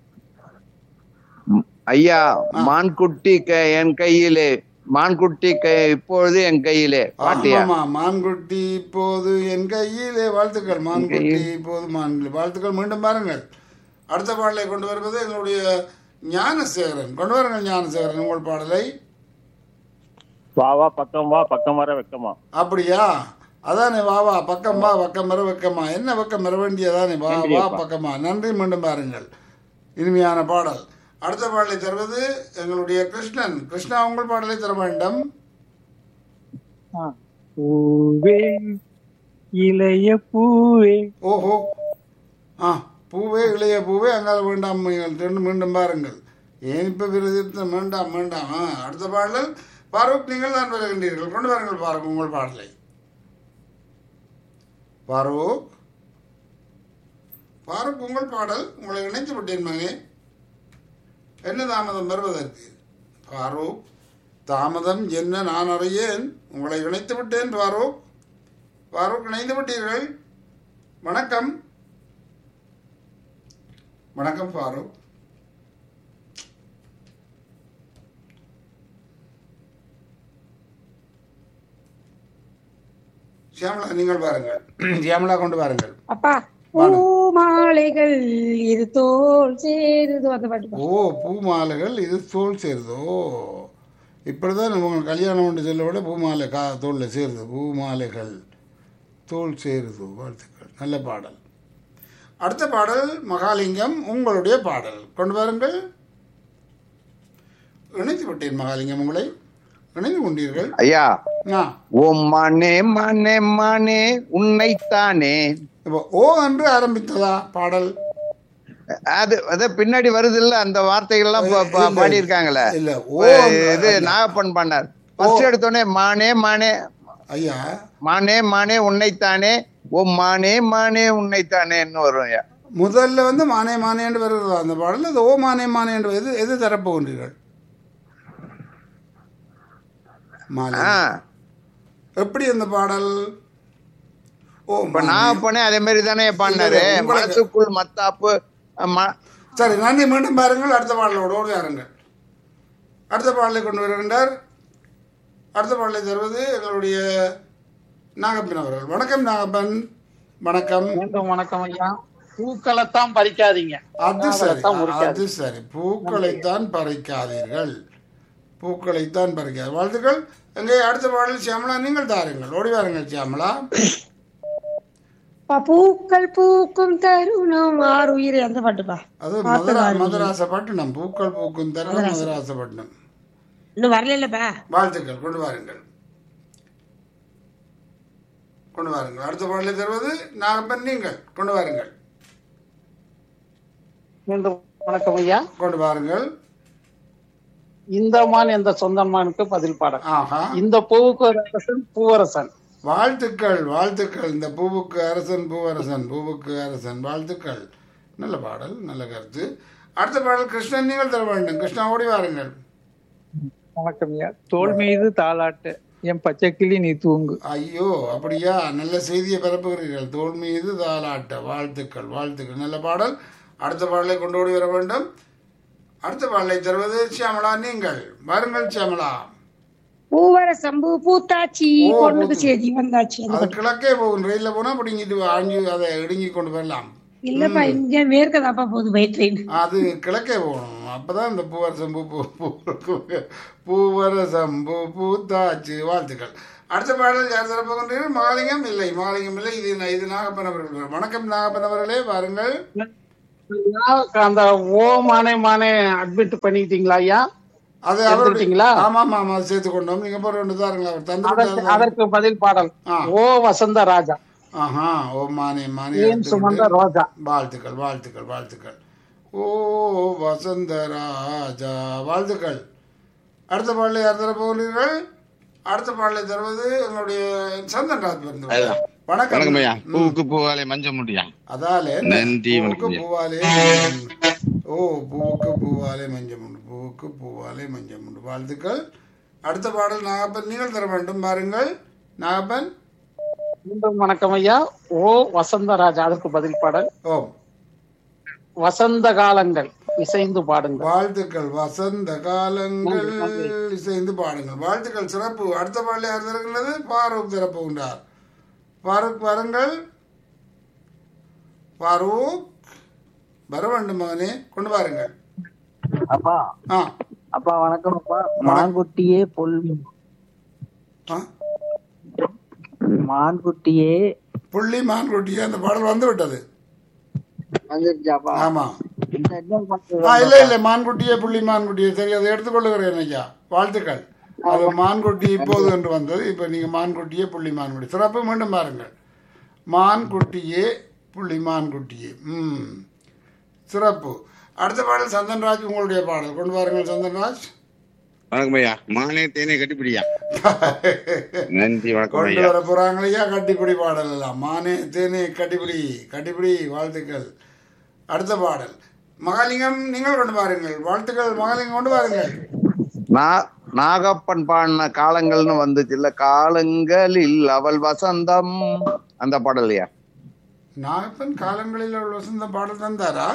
ஐயா மான்குட்டி க- என் கையிலே மான்குட்டி க- இப்பொழுது என் கையிலே பாட்டியா ஆமா மான்குட்டி இப்போது என் கையிலே வாழ்த்துக்கள் மான்குட்டி இப்போது மான்குட்டி வாழ்த்துக்கள் மீண்டும் பாருங்கள் அடுத்த பாடலை கொண்டு வருவது எங்களுடைய ஞானசேகரன் கொண்டு வாருங்கள் ஞானசேகரன் உங்கள் பாடலை வா வா பக்கம் வா பக்கம் வர வெக்கமா அப்படியா அதானே வா வா பக்கம் வா பக்கம் வர வெக்கமா என்ன பக்கம் வர வேண்டியதானே வா வா பக்கமா நன்றி மீண்டும் பாருங்கள் இனிமையான பாடல் அடுத்த பாடலை தருவது எங்களுடைய கிருஷ்ணன் கிருஷ்ணா உங்கள் பாடலை தர வேண்டும் பூவே இளைய பூவே ஓஹோ ஆ பூவே இளைய பூவே அங்கால வேண்டாம் நீங்கள் ரெண்டு மீண்டும் பாருங்கள் ஏன் இப்போ விருதத்தை வேண்டாம் வேண்டாம் ஆ அடுத்த பாடல் பாரூக் நீங்கள் தான் வருகின்றீர்கள் கொண்டு வாருங்கள் பாருங்க உங்கள் பாடலை பாரூக் பாரூக் உங்கள் பாடல் உங்களை இணைத்து விட்டேன் மகனே என்ன தாமதம் வருவதற்கு பாரூக் தாமதம் என்ன நான் அறியேன் உங்களை இணைத்து விட்டேன் பாரூக் பாரூக் இணைந்து விட்டீர்கள் வணக்கம் வணக்கம் ஃபாரூக் சியாமலா நீங்கள் பாருங்கள் சியாமலா கொண்டு பாருங்கள் அப்பா பூமாலைகள் இது தோல் சேருது அந்த பாட்டு ஓ பூ மாலைகள் இது தோல் சேருதோ இப்படிதான் உங்கள் கல்யாணம் ஒன்று சொல்ல விட பூ மாலை கா தோளில் சேருது பூ மாலைகள் தோல் சேருது வாழ்த்துக்கள் நல்ல பாடல் அடுத்த பாடல் மகாலிங்கம் உங்களுடைய பாடல் கொண்டு வாருங்கள் இணைத்து விட்டேன் மகாலிங்கம் உங்களை இணைந்து கொண்டீர்கள் ஐயா ஆ ஓ மானே மானே மானே உன்னைத்தானே இப்போ ஓ என்று ஆரம்பித்ததா பாடல் அது அது பின்னாடி வருது இல்ல அந்த வார்த்தைகள்லாம் பா- பா- இல்ல, பாடியிருக்காங்கல்ல இல்ல, ஓ இது நாகப்பன் பண்ணார் ஃபர்ஸ்ட் எடுத்தோடனே மானே மானே ஐயா மானே மானே உன்னைத்தானே ஓ மானே மானே உன்னைத்தானேன்னு வரும் ஐயா முதல்ல வந்து மானே மானே என்று வருகிறதா அந்த பாடல் அது ஓ மானே மானே என்று எது எது தரப்போகின்றீர்கள் மாலை ஆ எப்படி அந்த பாடல் ஓ இப்ப மானே. நாகப்பனே அதே மாதிரி தானே பாடினாரு இல்ல, உங்களுக்கு- மனசுக்குள் மத்தாப்பு ம- சரி நன்றி மீண்டும் பாருங்கள் அடுத்த பாடலோடு ஓடி வாருங்கள் அடுத்த பாடலை கொண்டு வருகின்றார் அடுத்த பாடலை தருவது எங்களுடைய நாகப்பன் அவர்கள் வணக்கம் நாகப்பன் வணக்கம் மீண்டும் வணக்கம் ஐயா பூக்களைத்தான் பறிக்காதீங்க அது சரி பூக்களைத்தான் முறிக்காதீங்க. அது சரி பூக்களைத்தான் பறிக்காதீர்கள் பூக்களைத்தான் பறிக்காது வாழ்த்துக்கள் எங்கே அடுத்த பாடல் சியாமலா நீங்கள் தாருங்கள் ஓடி வாருங்கள் சியாமலா அப்பா, பூக்கள் பூக்கும் தருணம் ஆறு உயிரை அந்த பாட்டுப்பா அது மதுரா மதுராசப்பட்டினம் பூக்கள் பூக்கும் தருணம் மதுராசப்பட்டினம் இன்னும் வரலப்பா வாழ்த்துக்கள் கொண்டு வாருங்கள் கொண்டு வாருங்கள் அடுத்த பாடலை தருவது நாகப்பன் நீங்கள் கொண்டு வாருங்கள் மீண்டும் வணக்கம் ஐயா கொண்டு வாருங்கள் இந்த மான் எந்த சொந்தமானுக்கு பதில் பாடல் ஆஹா இந்த பூவுக்கு ஒரு அரசன் பூவரசன் வாழ்த்துக்கள் வாழ்த்துக்கள் இந்த பூவுக்கு அரசன் பூவரசன் பூவுக்கு அரசன் வாழ்த்துக்கள் நல்ல பாடல் நல்ல கருத்து அடுத்த பாடல் கிருஷ்ணன் நீங்கள் தர வேண்டும் கிருஷ்ணா ஓடி வாருங்கள் வணக்கம் ஐயா தோல் மீது தாளாட்டு என் பச்சை கிளி நீ தூங்கு ஐயோ அப்படியா நல்ல செய்தியை பரப்புகிறீர்கள் தோல் மீது தாலாட்ட வாழ்த்துக்கள் வாழ்த்துக்கள் நல்ல பாடல் அடுத்த பாடலை கொண்டு ஓடி வர வேண்டும் அடுத்த பாடலை தருவது சியாமலா நீங்கள் வாருங்கள் சியாமலா பூவர சம்பு பூத்தாச்சி ஓ, பொண்ணுக்கு பூத்து. செய்தி வந்தாச்சு அது அது கிழக்கே போகும் ரயில்ல போனா பிடிங்கிட்டு ஆஞ்சி அதை இடுங்கி கொண்டு வரலாம் இல்லப்பா இங்க மேற்கதாப்பா போகுது பை ட்ரெயின் அது கிழக்கே போகணும் அப்பதான் இந்த பூவரசம் பூ பூ பூ- பூவரசம் பூ பூத்தாச்சு வாழ்த்துக்கள் அடுத்த பாடல் யார் தரப்போகின்றீர்கள் மகாலிங்கம் இல்லை மகாலிங்கம் இல்லை இது இது நாகப்பன் அவர்கள் வணக்கம் நாகப்பன் அவர்களே வாருங்கள் அந்த ஓ மானே மானே அட்மிட் பண்ணிக்கிட்டீங்களா ஐயா அது அவருடைய எடுத்துக்கிட்டீங்களா? ஆமா ஆமா ஆமா சேர்த்து கொண்டோம் நீங்க போற ரெண்டு தாருங்களா அவர் தந்து அதற்கு விட்டாரு. அதற்கு பதில் பாடல் ஆ. ஓ வசந்த ராஜா ஆஹா ஓ மானே மானே ஏன் எடுத்துக்கிட்டு. சுமந்த ரோஜா வாழ்த்துக்கள் வாழ்த்துக்கள் வாழ்த்துக்கள் ஓ வசந்தராஜா வாழ்த்துக்கள் அடுத்த பாடலை யார் தர போகிறீர்கள் அடுத்த பாடலை தருவது எங்களுடைய சந்தன் ராஜ் பிறந்து அதுதான். வணக்கம் வணக்கம் ஐயா பூவுக்கு பூவாலே மஞ்ச முடியா அதாலே நன்றி, பூவுக்கு வணக்கம். பூவாலே ஓ பூவுக்கு பூவாலே மஞ்சமுண்டு பூவுக்கு பூவாலே மஞ்சமுண்டு வாழ்த்துக்கள் அடுத்த பாடல் நாகப்பன் நீங்கள் தர வேண்டும் பாருங்கள் நாகப்பன் மீண்டும் வணக்கம் ஐயா ஓ வசந்த ராஜா அதற்கு பதில் பாடல் ஓ வசந்த காலங்கள் இசைந்து பாடுங்கள் வாழ்த்துக்கள் வசந்த காலங்கள் இசைந்து பாடுங்கள் வாழ்த்துக்கள் சிறப்பு அடுத்த பாடல் யார் திறக்கிறது ஃபாரூக் திறப்புகின்றார் ஃபாரூக் பாருங்கள் ஃபாரூக் வர வேண்டும் மகனே கொண்டு பாருங்கள் அப்பா ஆ அப்பா வணக்கம் அப்பா மான்குட்டியே பொல் ஆ மான்குட்டியே புள்ளி மான்குட்டியே அந்த பாடல் வந்து விட்டது வந்துருச்சாப்பா ஆமா இந்த இன்னொரு பாட்டு ஆ இல்ல இல்ல மான்குட்டியே புள்ளி மான்குட்டியே சரி அதை எடுத்துக்கொள்ளுகிறேன் ஐயா வாழ்த்துக்கள் அது மான்குட்டி இப்போது என்று வந்தது இப்ப நீங்க மான்குட்டியே புள்ளி மான்குட்டி சிறப்பு மீண்டும் பாருங்கள் மான்குட்டியே புள்ளி மான்குட்டியே ம் சிறப்பு அடுத்த பாடல் சந்தன்ராஜ் உங்களுடைய பாடல் கொண்டு வாருங்கள் சந்தன்ராஜ் வணக்கம் ஐயா மானே தேனே கட்டிப்பிடியா நன்றி வணக்கம் கொண்டு ஐயா வர போறாங்க ஐயா கட்டிப்பிடி பாடல் எல்லாம் மானே தேனே கட்டிப்பிடி கட்டிப்பிடி வாழ்த்துக்கள் அடுத்த பாடல் மகாலிங்கம் நீங்கள் கொண்டு பாருங்கள் வாழ்த்துக்கள் மகாலிங்கம் கொண்டு பாருங்கள் நா- நாகப்பன் பாடின காலங்கள்னு வந்துச்சு இல்ல காலங்களில் அவள் வசந்தம் அந்த பாடல் ஐயா நாகப்பன் காலங்களில் உள்ள வசந்த பாடல் தந்தாரா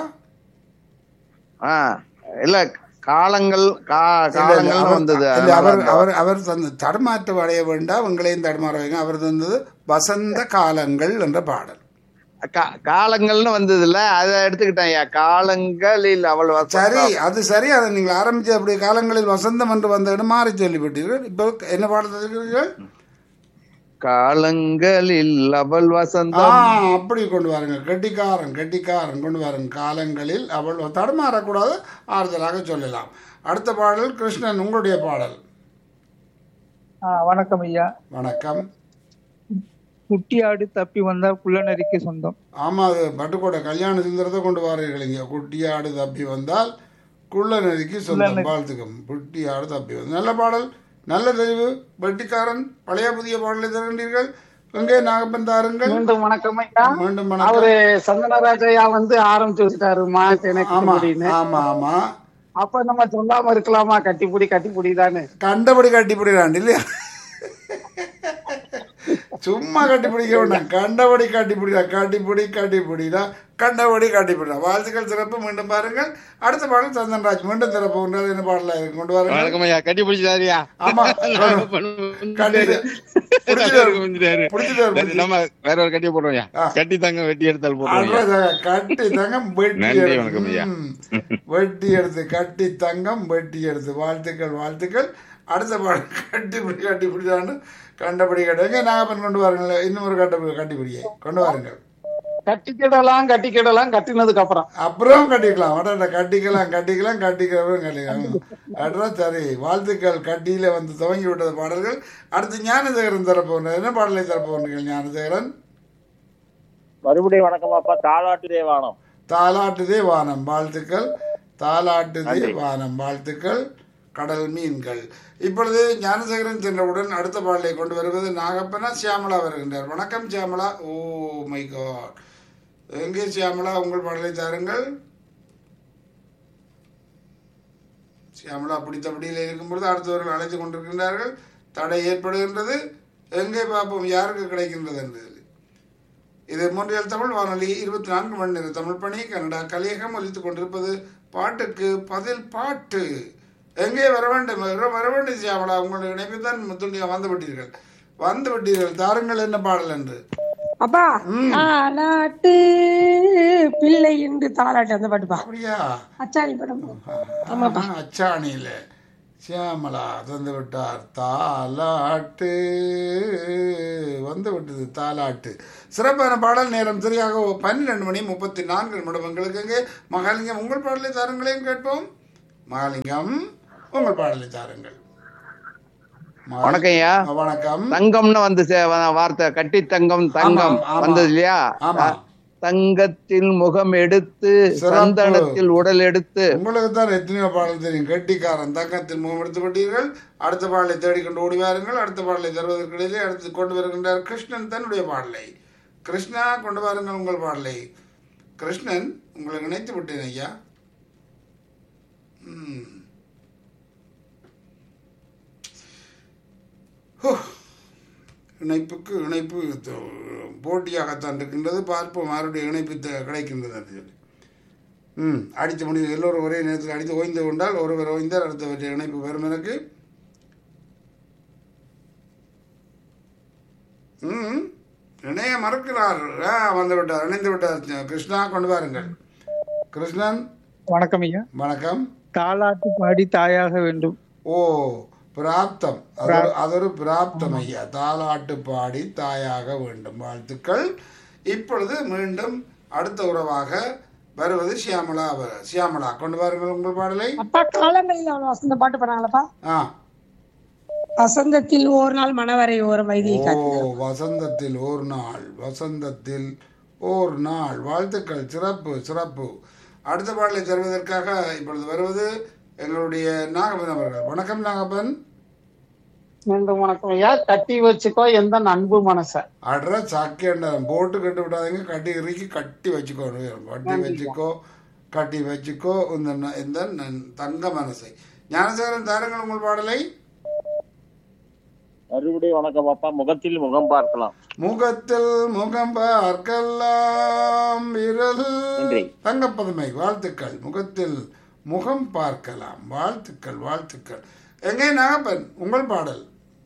ஆ இல்ல காலங்கள் கா- இல்ல, இல்ல, காலங்கள்னு அவர்- வந்தது இல்ல, அதனால அவர் அந்த- அவர் அவர் தந்த தடுமாற்றம் அடைய வேண்டாம் உங்களையும் தடுமாற வைங்க அவர் தந்தது வசந்த காலங்கள் என்ற பாடல் கா- காலங்கள்னு வந்தது இல்ல அதை எடுத்துக்கிட்டேன் ஐயா காலங்களில் அவள் சரி வசந்தம் அது சரி அதை நீங்கள் ஆரம்பிச்ச அப்படி காலங்களில் வசந்தம் என்று வந்த இடம் மாறி சொல்லிவிட்டீர்கள் இப்போ என்ன பாடல் இருக்கிறீர்கள் காலங்களில் அவள் ஆ வசந்தம் அப்படி கொண்டு வாருங்க கெட்டிக்காரன் கெட்டிக்காரன் கொண்டு வாருங்க காலங்களில் அவள் தடுமாறக்கூடாது ஆறுதலாக சொல்லலாம் அடுத்த பாடல் கிருஷ்ணன் உங்களுடைய பாடல் ஆ, வணக்கம் ஐயா வணக்கம் குட்டி ஆடு தப்பி வந்தா குள்ளநரிக்கு சொந்தம் ஆமா அது பட்டுக்கோட்டை கல்யாண சுந்தரத்தை கொண்டு வாரீர்கள் இங்க குட்டியாடு தப்பி வந்தால் குள்ள நதிக்கு சொந்தம் வாழ்த்துக்கம் குட்டியாடு தப்பி வந்து நல்ல பாடல் நல்ல தெரிவு வெட்டிக்காரன் பழைய புதிய பாடலை தருகின்றீர்கள் எங்கே நாகப்பன் தாருங்கள் மீண்டும் வணக்கம் ஐயா மீண்டும் வணக்கம் அவரு சந்தனராஜையா வந்து ஆரம்பிச்சு வச்சுட்டாருமா எனக்கு ஆமா அப்படின்னு ஆமா ஆமா அப்ப நம்ம சொல்லாம இருக்கலாமா கட்டிப்புடி கட்டிப்புடி தானே கண்டபடி கட்டி பிடிக்கிறான் இல்லையா சும்மா கட்டி பிடிக்க வேண்டாம் கண்டபடி கட்டி பிடிடா கட்டிப்பிடி கட்டிப்பிடிடா கண்டபடி கட்டிப்பிடா வாழ்த்துக்கள் சிறப்பு மீண்டும் பாருங்கள் அடுத்த பாடல் சந்தன்ராஜ் மீண்டும் திறப்பு உண்டு. என்ன பாடல இருக்கு? கொண்டு வாருங்கள் வணக்கம் ஐயா கட்டி பிடிச்சாரியா ஆமா கட்டி பிடிச்சிட்டாரு. பிடிச்சிட்டாரு, நம்ம வேற ஒரு கட்டியை போடுறோம் ஐயா ஆ. கட்டி தாங்க வெட்டி எடுத்தால் போடுறோம் ஐயா. அட்ரஸ் கட்டி தங்கம் வெட்டி நன்றி, எடுத்து. வணக்கம் ஐயா. ம். வெட்டி எடுத்து கட்டி தங்கம் வெட்டி எடுத்து வாழ்த்துக்கள் வாழ்த்துக்கள் அடுத்த பாடல் கட்டிப்பிடி கட்டிப்பிடிதான்னு கண்டபடி கட்டுங்க நாகப்பன் கொண்டு வாருங்கள் இன்னும் ஒரு கட்ட கட்டிப்பிடியை கொண்டு வாருங்கள் கட்டிக்கிடலாம் கட்டிக்கிடலாம் கட்டினதுக்கு அப்புறம் அப்புறம் கட்டிக்கலாம் அடடா கட்டிக்கலாம் கட்டிக்கலாம் கட்டிக்கிறவரும் கட்டிக்கலாம் அட்ரஸ் சரி வாழ்த்துக்கள் கட்டியில வந்து துவங்கி விட்டது பாடல்கள் அடுத்து ஞானசேகரன் தரப்போன்ற என்ன பாடலை தரப்போன்றீர்கள் ஞானசேகரன் மறுபடியும் வணக்கம் அப்பா தாலாட்டு தேவானம் தாலாட்டுதே வானம் வாழ்த்துக்கள் தாலாட்டுதே வானம் வாழ்த்துக்கள் கடல் மீன்கள் இப்பொழுது ஞானசேகரன் சென்றவுடன் அடுத்த பாடலை கொண்டு வருவது நாகப்பனா சியாமலா வருகின்றார் வணக்கம் சியாமலா ஓ மை காட் எங்கே சியாமலா உங்கள் பாடலை தாருங்கள் சியாமலா பிடித்தபடியில் இருக்கும் பொழுது அடுத்தவர்கள் அழைத்து கொண்டிருக்கின்றார்கள் தடை ஏற்படுகின்றது எங்கே பார்ப்போம் யாருக்கு கிடைக்கின்றது என்று இது மூன்றியல் தமிழ் வானொலி இருபத்தி நான்கு மணி நேர தமிழ் பணி கனடா கலியகம் ஒலித்துக் கொண்டிருப்பது பாட்டுக்கு பதில் பாட்டு எங்கே வர வேண்டும் வர- வர வேண்டும் சியாமலா உங்களுடைய இணைப்பு தான் முத்துண்டியா வந்து விட்டீர்கள் வந்து விட்டீர்கள் தாருங்கள் என்ன பாடல் என்று அப்பா தாலாட்டு பிள்ளை என்று தாலாட்டு அந்த பாட்டுப்பா அப்படியா அச்சாணி படம் ஆமாப்பா அச்சாணியில சியாமலா தந்து விட்டார் தாலாட்டு வந்து விட்டது தாலாட்டு சிறப்பான பாடல் நேரம் சரியாக பன்னிரெண்டு மணி முப்பத்தி நான்கு நிமிடம் எங்களுக்கு இங்கே மகாலிங்கம் உங்கள் பாடலை தாருங்களையும் கேட்போம் மகாலிங்கம் உங்கள் பாடலை தாருங்கள் மகா- வணக்கம் ஐயா வணக்கம் தங்கம்னு வந்து சே- வ- வார்த்தை கட்டி தங்கம் தங்கம் ஆமா, ஆமா. வந்தது இல்லையா ஆமா. தங்கத்தில் முகம் எடுத்து சிறப்பு. சந்தனத்தில் உடல் எடுத்து உங்களுக்கு தான் எத்தனையோ பாடல் தெரியும் கெட்டிக்காரன் தங்கத்தில் முகம் எடுத்து விட்டீர்கள் அடுத்த பாடலை தேடிக்கொண்டு ஓடி வாருங்கள் அடுத்த பாடலை தருவதற்கிடையிலே அடுத்து கொண்டு வருகின்றார் கிருஷ்ணன் தன்னுடைய பாடலை கிருஷ்ணா கொண்டு வாருங்கள் உங்கள் பாடலை கிருஷ்ணன் உங்களை நினைத்து விட்டேன் ஐயா ம். ஹோ. இணைப்புக்கு இணைப்பு த- போட்டியாகத்தான் இருக்கின்றது பார்ப்போம் யாருடைய இணைப்பு த- கிடைக்கின்றது என்று சொல்லி ம் அடித்து முடிவு எல்லோரும் ஒரே நேரத்தில் அடித்து ஓய்ந்து கொண்டால் ஒருவர் ஓய்ந்தால் அடுத்தவற்றை இணைப்பு வரும் எனக்கு ம் இணைய மறக்கிறார் ஆ வந்து விட்டார் இணைந்து விட்டார் கிருஷ்ணா கொண்டு வாருங்கள் கிருஷ்ணன் வணக்கம் ஐயா வணக்கம் தாலாட்டு பாடி தாயாக வேண்டும் ஓ பிராப்தம் அது ஒரு- அது ஒரு பிராப்தம் ஐயா தாலாட்டு பாடி தாயாக வேண்டும் வாழ்த்துக்கள் இப்பொழுது மீண்டும் அடுத்த உறவாக வருவது சியாமலா அவர் சியாமலா கொண்டு வாருங்கள் உங்கள் பாடலை அப்பா காலங்களில் அவன் வசந்த பாட்டு பண்ணாங்களப்பா ஆ வசந்தத்தில் ஒரு நாள் மணவரை ஓரம் வைதியை ஓ காத்து வசந்தத்தில் ஒரு நாள் வசந்தத்தில் ஓர் நாள் வாழ்த்துக்கள் சிறப்பு சிறப்பு அடுத்த பாடலை தருவதற்காக இப்பொழுது வருவது எங்களுடைய நாகப்பன் அவர்கள் வணக்கம் நாகப்பன் மீண்டும் வணக்கம் ஐயா கட்டி வச்சுக்கோ எந்த அன்பு மனச அட்ரா சாக்கியண்டம் போட்டு கட்டி விடாதீங்க கட்டி இறுக்கி கட்டி வச்சுக்கோ கட்டி வச்சுக்கோ கட்டி வச்சுக்கோ இந்த ந- இந்த நன்- தங்க மனசை ஞானசேகரன் தாருங்கள் உங்கள் பாடலை மறுபடியும் வணக்கம் அப்பா முகத்தில் முகம் பார்க்கலாம் முகத்தில் முகம் பார்க்கலாம் விரல் நன்றி. தங்கப்பதுமை வாழ்த்துக்கள் முகத்தில் முகம் பார்க்கலாம் வாழ்த்துக்கள் வாழ்த்துக்கள் எங்கே நாகப்பன் உங்கள் பாடல்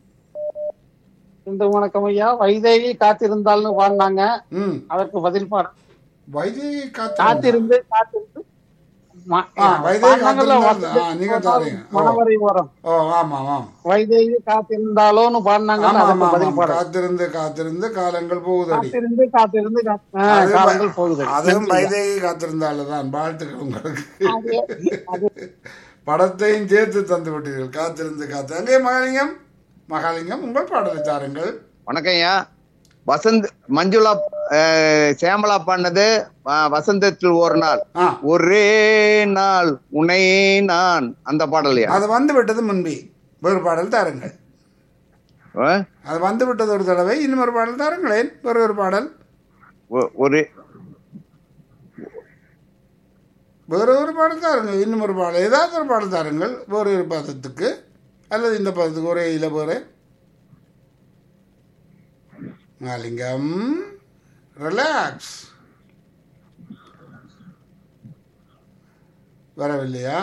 மீண்டும் வணக்கம் ஐயா வைதேகி காத்திருந்தால்னு பாடினாங்க ம் அதற்கு பதில் பாடம் வைதேகி காத்து காத்திருந்து காத்திருந்து ம- ஆ, வைதேகி பாடினாங்கல்ல, காத்திருந்தால், ஆ, நீங்க தாரீங்க. ஓ. மணவரை ஓரம் ஓ ஆமாம் ஆமாம் வைதேகி காத்திருந்தாலோன்னு பாடினாங்க ஆமா, அதற்கு ஆமா, பதில் ஆமா. பாடம் காத்திருந்து காத்திருந்து காலங்கள் போகுதடி காத்திருந்து காத்திருந்து காத்து- ஆ, அது காலங்கள் போகுது அதுவும் வைதேகி காத்திருந்தால்தான் வாழ்த்துக்கள் உங்களுக்கு அது- அது படத்தையும் சேர்த்து தந்து விட்டீர்கள் காத்திருந்து காத்து அங்கே மகாலிங்கம் மகாலிங்கம் உங்கள் பாடலை தாருங்கள் வணக்கம் ஐயா வசந்த் மஞ்சுளா அஹ், சியாமலா பாடினது அஹ், வசந்தத்தில் ஒரு நாள் ஆ ஒரே நாள் உனை நான் அந்த பாடலையா அது வந்து விட்டது முன்பே வேறு பாடல் தாருங்கள் அஹ்? அது வந்து விட்டது ஒரு தடவை இன்னும் ஒரு பாடல் தாருங்களேன் வேறு ஒரு பாடல் ஒ- ஒரு வேறு ஒரு பாடல் தாருங்கள் இன்னும் ஒரு பாடல் ஏதாவது ஒரு பாடல் தாருங்கள் வேறு ஒரு பதத்துக்கு அல்லது இந்த பதத்துக்கு ஒரே இல்லை வேறு மகாலிங்கம் ரிலாக்ஸ் வரவில்லையா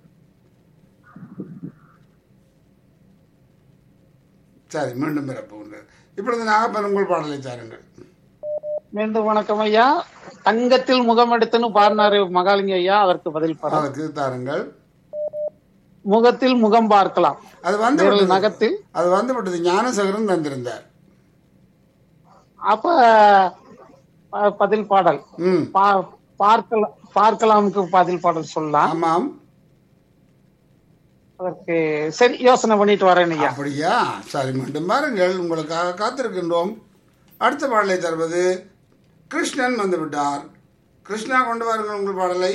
சரி மீண்டும் பிறப்புகின்றது இப்பொழுது நாகப்பன் உங்கள் பாடலை தாருங்கள் மீண்டும் வணக்கம் ஐயா தங்கத்தில் முகம் எடுத்துன்னு பாடினாரு மகாலிங்க ஐயா அதற்கு பதில் பாடம் அதற்கு தாருங்கள் முகத்தில் முகம் பார்க்கலாம் அது வந்து விரல் விட்டது. நகத்தில் அது வந்து விட்டது ஞானசேகரன் தந்திருந்தார் அப்ப ப- பதில் பாடல் ம் பா- பார்க்கலாம் பார்க்கலாமுக்கு பதில் பாடல் சொல்லலாம் ஆமாம் அதற்கு சரி யோசனை பண்ணிட்டு வரேன் ஐயா அப்படியா சரி மீண்டும் பாருங்கள் உங்களுக்காக காத்திருக்கின்றோம் அடுத்த பாடலை தருவது கிருஷ்ணன் வந்து விட்டார் கிருஷ்ணா கொண்டு வாருங்கள் உங்கள் பாடலை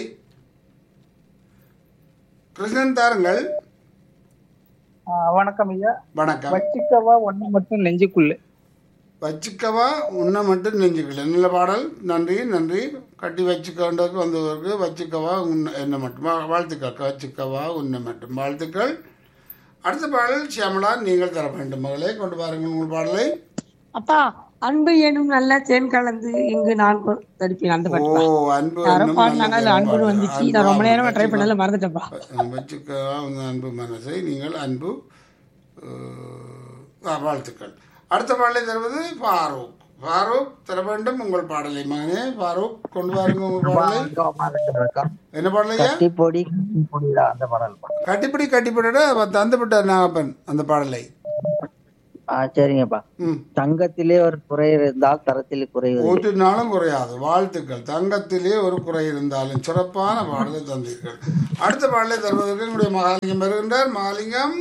கிருஷ்ணன் தாருங்கள் ஆ, வணக்கம் ஐயா வணக்கம் வச்சிக்கவா ஒண்ணு மட்டும் நெஞ்சுக்குள்ள வச்சுக்கவா உன்னை மட்டும் நெஞ்சுக்கல நல்ல பாடல் நன்றி நன்றி கட்டி வச்சுக்கொண்டதுக்கு வந்தவருக்கு வச்சுக்கவா உன்னை என்ன மட்டும் வா- வாழ்த்துக்கள் வச்சுக்கவா உன்னை மட்டும் வாழ்த்துக்கள் அடுத்த பாடல் சியாமலா நீங்கள் தர வேண்டும் மகளே கொண்டு பாருங்கள் உங்கள் பாடலை அப்பா அன்பு எனும் நல்ல தேன் கலந்து இங்கு நான் கொ- தடுப்பேன் அந்த ஓ பாட்டு அன்பு யாரோ என்னும் பாடினாங்க அதுல நல்ல அன்புன்னு பாடல். வந்துச்சு அன்பு, நான் ரொம்ப நேரமா ஆமாம், ட்ரை பண்ணல கண்டிப்பா. மறந்துட்டேன்ப்பா வச்சுக்க உங்க அன்பு மனசை நீங்கள் அன்பு அஹ், ஆ, வாழ்த்துக்கள் அடுத்த பாடலை தருவது ஃபாரூக் ஃபாரூக் தர வேண்டும் உங்கள் பாடலை மகனே ஃபாரூக் கொண்டு வாருங்க உங்கள் பாடலை என்ன பாடலையா கட்டிப்பொடி பொடிடா அந்த பாடல் பா. கட்டிப்பிடி கட்டிப்பிட தந்துவிட்டார் நாகப்பன் அந்த பாடலை ஆ சரிங்கப்பா ம் தங்கத்திலே ஒரு குறை இருந்தால் தரத்தில் குறைவது ஊற்றினாலும் குறையாது வாழ்த்துக்கள் தங்கத்திலே ஒரு குறை இருந்தாலும் சிறப்பான பாடலை தந்தீர்கள் அடுத்த பாடலை தருவதற்கு என்னுடைய மகாலிங்கம் வருகின்றார் மகாலிங்கம்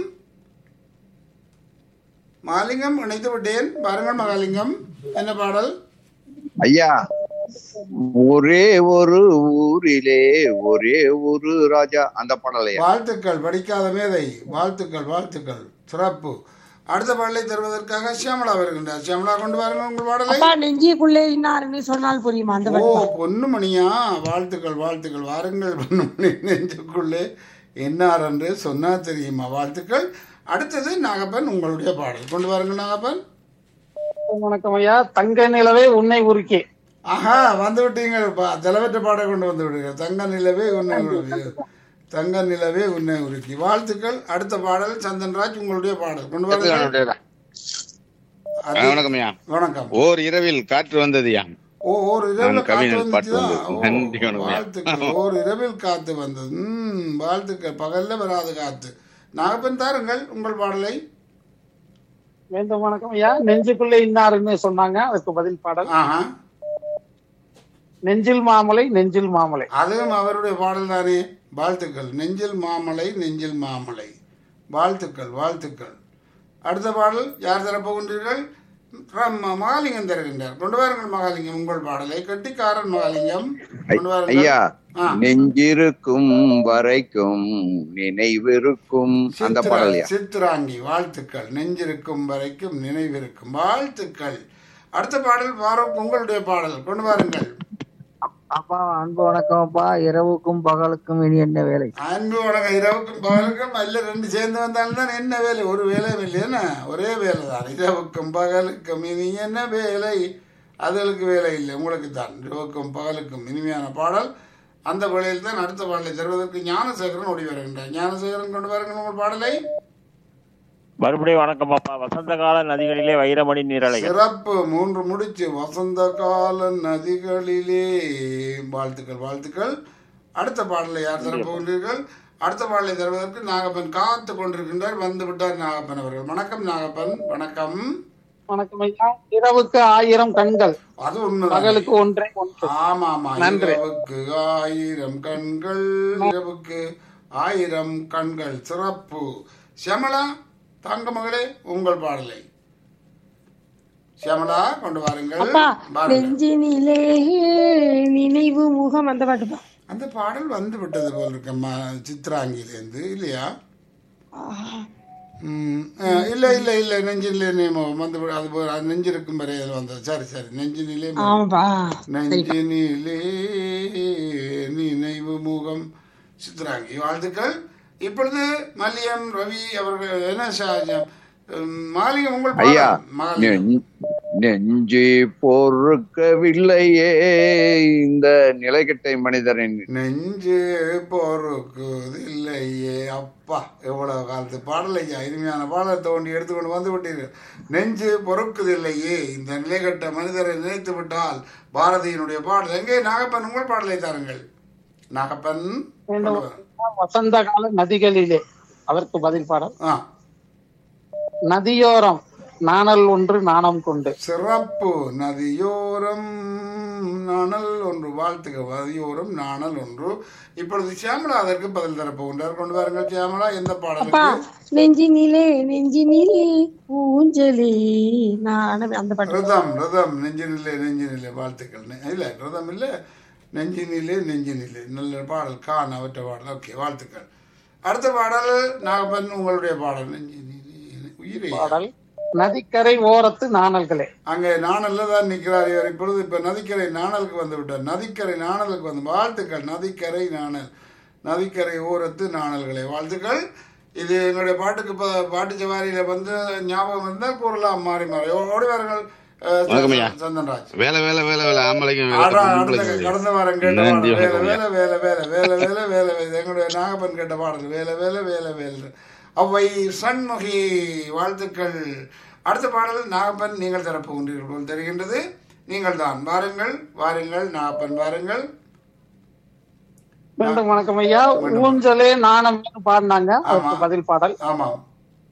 மகாலிங்கம் இணைத்து விட்டேன் பாருங்கள் மகாலிங்கம் என்ன பாடல் ஐயா ஒரே ஒரு ஊரிலே ஒரே ஒரு ராஜா அந்த பாடலையா வாழ்த்துக்கள் படிக்காத மேதை வாழ்த்துக்கள் வாழ்த்துக்கள் சிறப்பு அடுத்த பாடலை தருவதற்காக சியாமலா வருகின்றார் சியாமலா கொண்டு வாருங்கள் உங்கள் பாடலை அப்பா நெஞ்சிக்குள்ளே இன்னாருன்னு சொன்னால் புரியுமா அந்த ஓ பாட்டு பொன்னுமணியா வாழ்த்துக்கள் வாழ்த்துக்கள் வாருங்கள் பொன்னுமணி நெஞ்சுக்குள்ளே என்னார் என்று சொன்னா தெரியுமா வாழ்த்துக்கள் அடுத்தது நாகப்பன் உங்களுடைய பாடல் கொண்டு வாருங்கள் நாகப்பன் வணக்கம் ஐயா தங்க நிலவே உன்னை உருக்கி ஆஹா வந்து விட்டீங்க தலைவற்ற பாட கொண்டு வந்து விடுங்க தங்க நிலவே உன்னை உருக்கி தங்க நிலவே உன்னை உருக்கி வாழ்த்துக்கள் அடுத்த பாடல் சந்தன்ராஜ் உங்களுடைய பாடல் கொண்டு வாருங்கள் அது- வணக்கம் ஐயா வணக்கம் ஓர் இரவில் காற்று வந்ததுயா ஓ ஒரு இரவில் நான் காத்து கவிஞன் பாட்டு வந்துச்சுதா வந்தது. ஓ, நன்றி வணக்கம். வாழ்த்துக்கள் ஒரு இரவில் காத்து வந்தது ம் வாழ்த்துக்கள் பகல்ல வராது காத்து நாகப்பன் தாருங்கள் உங்கள் பாடலை வேண்டும் வணக்கம் ஐயா நெஞ்சுக்குள்ளே இன்னாருன்னு சொன்னாங்க அதுக்கு பதில் பாடல் ஆஹா நெஞ்சில் மாமலை நெஞ்சில் மாமலை அதுவும் அவருடைய பாடல் தானே வாழ்த்துக்கள் நெஞ்சில் மாமலை நெஞ்சில் மாமலை வாழ்த்துக்கள் வாழ்த்துக்கள் அடுத்த பாடல் யார் தரப்போகின்றீர்கள் ரம்- மகாலிங்கம் தருகின்றார் கொண்டு வாருங்கள் மகாலிங்கம் உங்கள் பாடலை கட்டிக்காரன் மகாலிங்கம் கொண்டு வாருங்கள் ஐயா ஆ. நெஞ்சிருக்கும் வரைக்கும் நினைவிருக்கும் அந்த சித்ரா- பாடலையா சித்ராங்கி வாழ்த்துக்கள் நெஞ்சிருக்கும் வரைக்கும் நினைவிருக்கும் வாழ்த்துக்கள் அடுத்த பாடல் பாரூக் உங்களுடைய பாடல் கொண்டு வாருங்கள் அப்பா அன்பு வணக்கம்ப்பா இரவுக்கும் பகலுக்கும் இனி என்ன வேலை அன்பு வணக்கம் இரவுக்கும் பகலுக்கும் அல்ல ரெண்டு சேர்ந்து வந்தாலும் தான் என்ன வேலை ஒரு வேலையும் இல்லையா ஒரே வேலை தான் இரவுக்கும் பகலுக்கும் இனி என்ன வேலை அதுகளுக்கு வேலை இல்லை உங்களுக்கு தான் இரவுக்கும் பகலுக்கும் இனிமையான பாடல் அந்த வேளையில் தான் அடுத்த பாடலை தருவதற்கு ஞானசேகரன் ஓடி வருகின்றார் ஞானசேகரன் கொண்டு வாருங்கள் உங்கள் பாடலை மறுபடியும் வணக்கம் அப்பா வசந்த கால நதிகளிலே வைரமணி நீரலைகள் சிறப்பு மூன்று முடிச்சு வசந்த கால நதிகளிலே வாழ்த்துக்கள் வாழ்த்துக்கள் அடுத்த பாடலை யார் தர போகின்றீர்கள் அடுத்த பாடலை தருவதற்கு நாகப்பன் காத்து கொண்டிருக்கின்றார் வந்து விட்டார் நாகப்பன் அவர்கள் வணக்கம் நாகப்பன் வணக்கம் வணக்கம் ஐயா இரவுக்கு ஆயிரம் கண்கள் அது உண்மைதான் பகலுக்கு ஒன்றே ஒன்று ஆமா ஆமா நன்றி. இரவுக்கு ஆயிரம் கண்கள் இரவுக்கு ஆயிரம் கண்கள் சிறப்பு சியமலா தங்க மகளே உங்கள் பாடலை சியமலா கொண்டு வாருங்கள் அப்பா வாருங்கள். நெஞ்சினிலே நினைவு முகம் அந்த பாட்டுப்பா அந்த பாடல் வந்து விட்டது போல் இருக்கம்மா சித்ராங்கிலேருந்து இல்லையா ம், அஹ், இல்ல இல்ல இல்ல நெஞ்சினிலே நியமம் வந்து விட- அது போல் அது நெஞ்சிருக்கும் வரை அது வந்தது சரி சரி நெஞ்சினிலே முகம். ஆமாப்பா நெஞ்சினிலே நினைவு முகம் சித்ராங்கி வாழ்த்துக்கள் இப்பொழுது மல்லியம் ரவி அவர்கள் என்ன சா- உம், மாலிகம் உங்கள் பாடல். ஐயா மாலிகம். நெஞ்- நெஞ்சு பொறுக்கவில்லையே இந்த நிலைகெட்டை மனிதரின் நெஞ்சு பொறுக்குதில்லையே அப்பா எவ்வளவு காலத்து பாடல் ஐயா இனிமையான பாடலை தோண்டி எடுத்துக்கொண்டு வந்து விட்டீர்கள் நெஞ்சு பொறுக்குதில்லையே இந்த நிலைகட்ட மனிதரை நினைத்து விட்டால் பாரதியினுடைய பாடல் எங்கே நாகப்பன் உங்கள் பாடலை தாருங்கள் நாகப்பன் கொண்டு வா. வசந்த கால நதிகளிலே அதற்கு பதில் பாடல் ஆ நதியோரம் நாணல் ஒன்று நாணம் கொண்டு சிறப்பு நதியோரம் நாணல் ஒன்று வாழ்த்துக நதியோரம் நாணல் ஒன்று இப்பொழுது சியாமலா அதற்கு பதில் தரப்போகின்றார் கொண்டு வாருங்கள் சியாமலா எந்த அப்பா பாடலுக்கு நெஞ்சினிலே நெஞ்சினிலே ஊஞ்சலி நானும் அந்த பாட்டு ரதம் ரதம் நெஞ்சினிலே நெஞ்சினிலே வாழ்த்துக்கள் நெ- இல்ல ரதம் இல்ல நெஞ்சினிலே நெஞ்சினிலே நல்ல பாடல் கான் அவற்ற பாடல் ஓகே வாழ்த்துக்கள் அடுத்த பாடல் நாகப்பன் உங்களுடைய பாடல் நெஞ்சினிலே உயிரே பாடல் நதிக்கரை ஓரத்து நாணல்களே அங்கே நாணல்ல தான் நிற்கிறார் இவர் இப்பொழுது இப்ப நதிக்கரை நாணலுக்கு வந்து விட்டார் நதிக்கரை நாணலுக்கு வந்து வாழ்த்துக்கள் நதிக்கரை நாணல் நதிக்கரை ஓரத்து நாணல்களை வாழ்த்துக்கள் இது எங்களுடைய பாட்டுக்கு இப்போ பாட்டு சவாரியில வந்து ஞாபகம் இருந்தால் கூறலாம் மாறி மாறி ஓ- ஓடி வாருங்கள் அஹ், வணக்கம் ஐயா. சந்தன்ராஜ் வேலை வேலை வேலை வேலை ஆம்பளைக்கும் ஆடா, வேலை அடுத்த பொம்பளைக்கும் கடந்த வாரம் கேட்ட நன்றி பாடல் வேலை வணக்கம் ஐயா. வேலை வேலை வேலை வேலை வேலை வேலை வேலை எங்களுடைய நாகப்பன் கேட்ட பாடல் வேலை வேலை வேலை வேலை அவ்வை சண்முகி வாழ்த்துக்கள் அடுத்த பாடல் நாகப்பன் நீங்கள் தரப்போகின்றீர்கள் போல் தெரிகின்றது நீங்கள் தான் வாருங்கள் வாருங்கள் நாகப்பன் வாருங்கள் மீண்டும் வணக்கம் ஐயா ஊஞ்சலே நாணம்னு பாடினாங்க அதுக்கு ஆமா. பதில் பாடல் ஆமாம்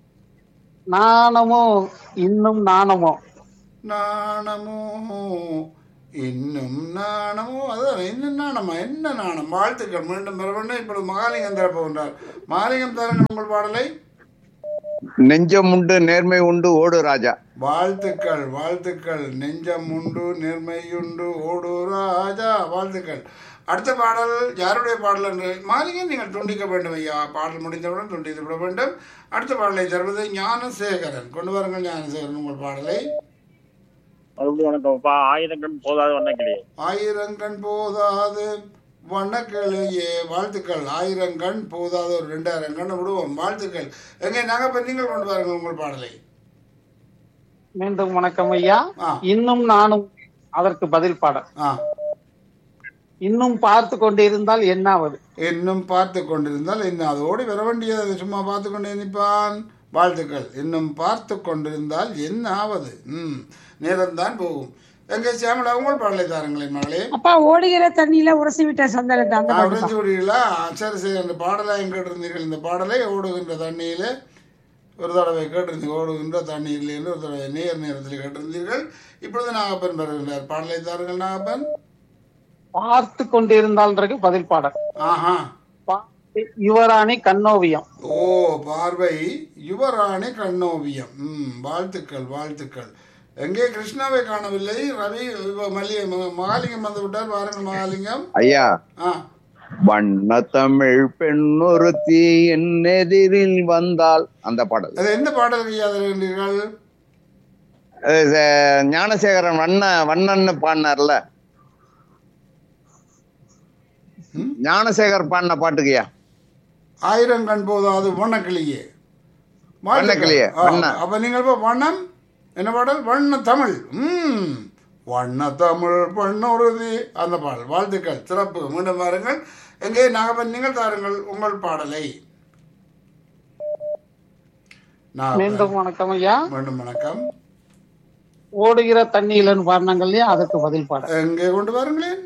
நாணமோ இன்னும் நாணமோ நாணமோ இன்னும் நாணமோ அதான் இன்னும் நாணமா என்ன நாணம் வாழ்த்துக்கள் மீண்டும் பெற வேண்டும் இப்பொழுது மகாலிங்கம் தரப்போகின்றார் மகாலிங்கம் தரங்கள் உங்கள் பாடலை நெஞ்சம் உண்டு நேர்மை உண்டு ஓடு ராஜா வாழ்த்துக்கள் வாழ்த்துக்கள் நெஞ்சம் உண்டு நேர்மையுண்டு ஓடு ராஜா வாழ்த்துக்கள் அடுத்த பாடல் யாருடைய பாடல் என்று மாலிகன் நீங்கள் துண்டிக்க வேண்டும் ஐயா பாடல் முடிந்தவுடன் துண்டித்து விட வேண்டும் அடுத்த பாடலை தருவது ஞானசேகரன் கொண்டு வாருங்கள் ஞானசேகரன் உங்கள் பாடலை மறுபடியும் வணக்கம்ப்பா ஆயிரங்கள் போதாது வண்ணக்கிளியே ஆயிரங்கண் போதாது வண்ணக்கிளியே வாழ்த்துக்கள் ஆயிரங்கண் போதாது ஒரு ரெண்டாயிரம் கண் விடுவோம் வாழ்த்துக்கள் எங்கே நாங்கள் நீங்கள் கொண்டு வாருங்கள் உங்கள் பாடலை மீண்டும் வணக்கம் ஐயா ஆ. இன்னும் நானும் அதற்கு பதில் பாடல் ஆ இன்னும் பார்த்து கொண்டிருந்தால் என்னாவது இன்னும் பார்த்து கொண்டிருந்தால் இன்னும் அதோடு வர வேண்டியது அதை சும்மா பார்த்து கொண்டே நிற்பான் வாழ்த்துக்கள் இன்னும் பார்த்து கொண்டிருந்தால் என்ன ஆவது ம் நேரம்தான் போகும் எங்கே சியாமலா உங்கள் பாடலை தாருங்களேன் மகளே அப்பா ஓடுகிற தண்ணியில உரசி விட்ட சந்தனத்தை அந்த பாட்டு உரைச்சு விடுவீங்களா சரி சரி அந்த பாடலை கேட்டிருந்தீர்கள் இந்த பாடலை ஓடுகின்ற தண்ணியில் ஒரு தடவை கேட்டிருந்தீங்க ஓடுகின்ற தண்ணீரில் என்று ஒரு தடவை நேர் நேரத்தில் கேட்டிருந்தீர்கள் இப்பொழுது நாகப்பன் பெறுகின்றார் பாடலை தாருங்கள் நாகப்பன் பார்த்து கொண்டிருந்தால்ன்றது பதில் பாடல் ஆஹா பார்த்து யுவராணி கண்ணோவியம் ஓ பார்வை யுவராணி கண்ணோவியம் ம் வாழ்த்துக்கள் வாழ்த்துக்கள் எங்கே கிருஷ்ணாவை காணவில்லை ரவி இவ- மல்லி ம- மகாலிங்கம் வந்து விட்டார் பாருங்கள் மகாலிங்கம் ஐயா ஆ வண்ண தமிழ் பெண்ணொருத்தி என் எதிரில் வந்தால் அந்த பாடல் அது எந்த பாடல் ஐயா தருகின்றீர்கள் அது ச- ஞானசேகரன் வண்ண வண்ணன்னு பாடினார்ல ம்? ஞானசேகர் பாடின பாட்டுக்குயா ஆயிரம் கண் போதாது வண்ணக்கிளியே வண்ணக்கிளியே, ஆ, வண்ண. அப்ப நீங்கள் இப்ப வண்ணம் என்ன பாடல் வண்ண தமிழ் ம் வண்ண தமிழ் பொன்னுறுதி அந்த பாடல் வாழ்த்துக்கள் சிறப்பு மீண்டும் பாருங்கள் எங்கே நாகப்பன் நீங்கள் தாருங்கள் உங்கள் பாடலை நாகப்பன். மீண்டும் வணக்கம் ஐயா மீண்டும் வணக்கம் ஓடுகிற தண்ணியிலன்னு பாடினாங்க இல்லையா அதற்கு பதில் பாடல் எங்கே கொண்டு வாருங்களேன்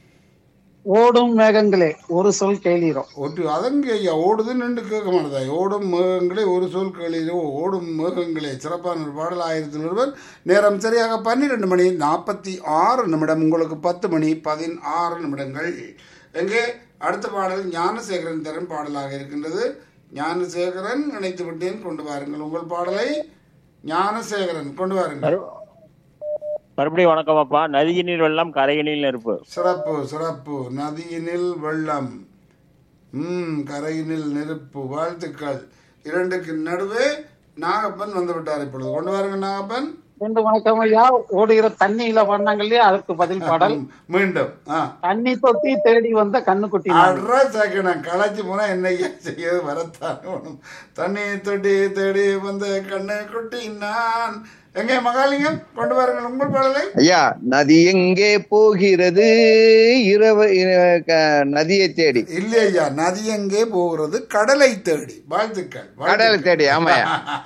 ஓடும் மேகங்களே ஒரு சொல் கேளீரோம் ஒட்டு அதங்க ஐயா ஓடுது நின்று கேட்க மாட்டதா ஓடும் மேகங்களே ஒரு சொல் கேளீரோ ஓடும் மேகங்களே சிறப்பான ஒரு பாடல் ஆயிரத்தி ஒருவர் நேரம் சரியாக பன்னிரெண்டு மணி நாற்பத்தி ஆறு நிமிடம் உங்களுக்கு பத்து மணி பதினாறு நிமிடங்கள் எங்கே அடுத்த பாடல் ஞானசேகரன் தரும் பாடலாக இருக்கின்றது ஞானசேகரன் இணைத்து விட்டேன் கொண்டு வாருங்கள் உங்கள் பாடலை ஞானசேகரன் கொண்டு வாருங்கள் மறுபடியும் வணக்கம் அப்பா நதியினில் வெள்ளம் கரையினில் நெருப்பு சிறப்பு சிறப்பு நதியினில் வெள்ளம் ம் கரையினில் நெருப்பு வாழ்த்துக்கள் இரண்டுக்கு நடுவே நாகப்பன் வந்து விட்டார் இப்பொழுது கொண்டு வாருங்க நாகப்பன் மீண்டும் வணக்கம் ஐயா ஓடுகிற தண்ணியில பாடினாங்க இல்லையா அதற்கு பதில் பாடல் மீண்டும் ஆ தண்ணி தொட்டி தேடி வந்த கண்ணுக்குட்டி நான். அட்ரா சாக்கணும் களைச்சு போனா என்ன செய்ய வரத்தான் வேணும் தண்ணி தொட்டி தேடி வந்த கண்ணு குட்டி நான் எங்கே மகாலிங்கம் கொண்டு வாருங்கள் உங்கள் பாடலை ஐயா நதி எங்கே போகிறது இரவு இர- க- நதியை தேடி இல்லை ஐயா நதி எங்கே போகிறது கடலை தேடி வாழ்த்துக்கள் கடலை தேடி ஆமாயா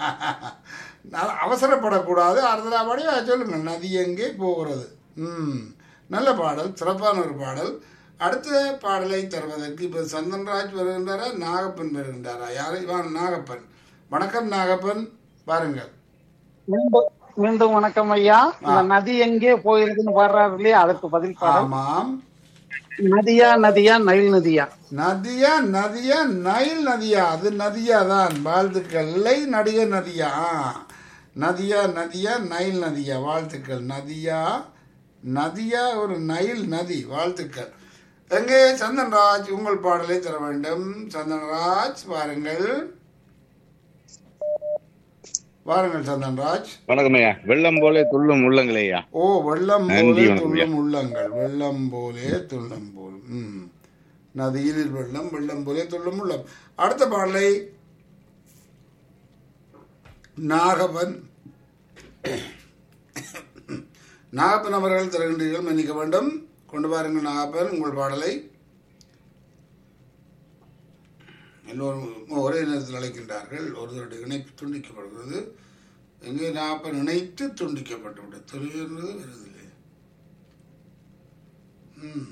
நான் அவசரப்படக்கூடாது அறுதலாபடி சொல்லுங்க நதி எங்கே போகிறது ம் நல்ல பாடல் சிறப்பான ஒரு பாடல் அடுத்த பாடலை தருவதற்கு இப்போ சந்தன்ராஜ் வருகின்றாரா நாகப்பன் வருகின்றாரா யாரை வா நாகப்பன் வணக்கம் நாகப்பன் பாருங்கள் மீண்டும் மீண்டும் வணக்கம் ஐயா இந்த நதி எங்கே போயிருக்குன்னு பாடுறாரு இல்லையா அதற்கு பதில் பாடல் ஆமாம் நதியா நதியா நைல் நதியா நதியா நதியா நைல் நதியா அது நதியா தான் வாழ்த்துக்கள் இல்லை நடிக நதியா ஆ. நதியா நதியா நைல் நதியா வாழ்த்துக்கள் நதியா நதியா ஒரு நைல் நதி வாழ்த்துக்கள் எங்கே சந்தன்ராஜ் உங்கள் பாடலை தர வேண்டும் சந்தன்ராஜ் வாருங்கள் வாருங்கள் சந்தன்ராஜ் வணக்கம் ஐயா வெள்ளம் போல துள்ளும் உள்ளங்களே ஐயா ஓ வெள்ளம் நன்றி, போலே வணக்கம் துள்ளும் உள்ளங்கள் வெள்ளம் போலே துள்ளும் போல் ம் நதியில் வெள்ளம் வெள்ளம் போலே துள்ளும் உள்ளம் அடுத்த பாடலை நாகப்பன் நாகப்பன் அவர்கள் தருகின்றீர்கள் மன்னிக்க வேண்டும் கொண்டு பாருங்கள் நாகப்பன் உங்கள் பாடலை எல்லோரும் ஒரே நேரத்தில் அழைக்கின்றார்கள் ஒருவருடைய இணைப்பு துண்டிக்கப்படுகிறது எங்கே நாகப்பன் இணைத்து துண்டிக்கப்பட்டு விட்டது தெரிகிறது வருதில்லை ம்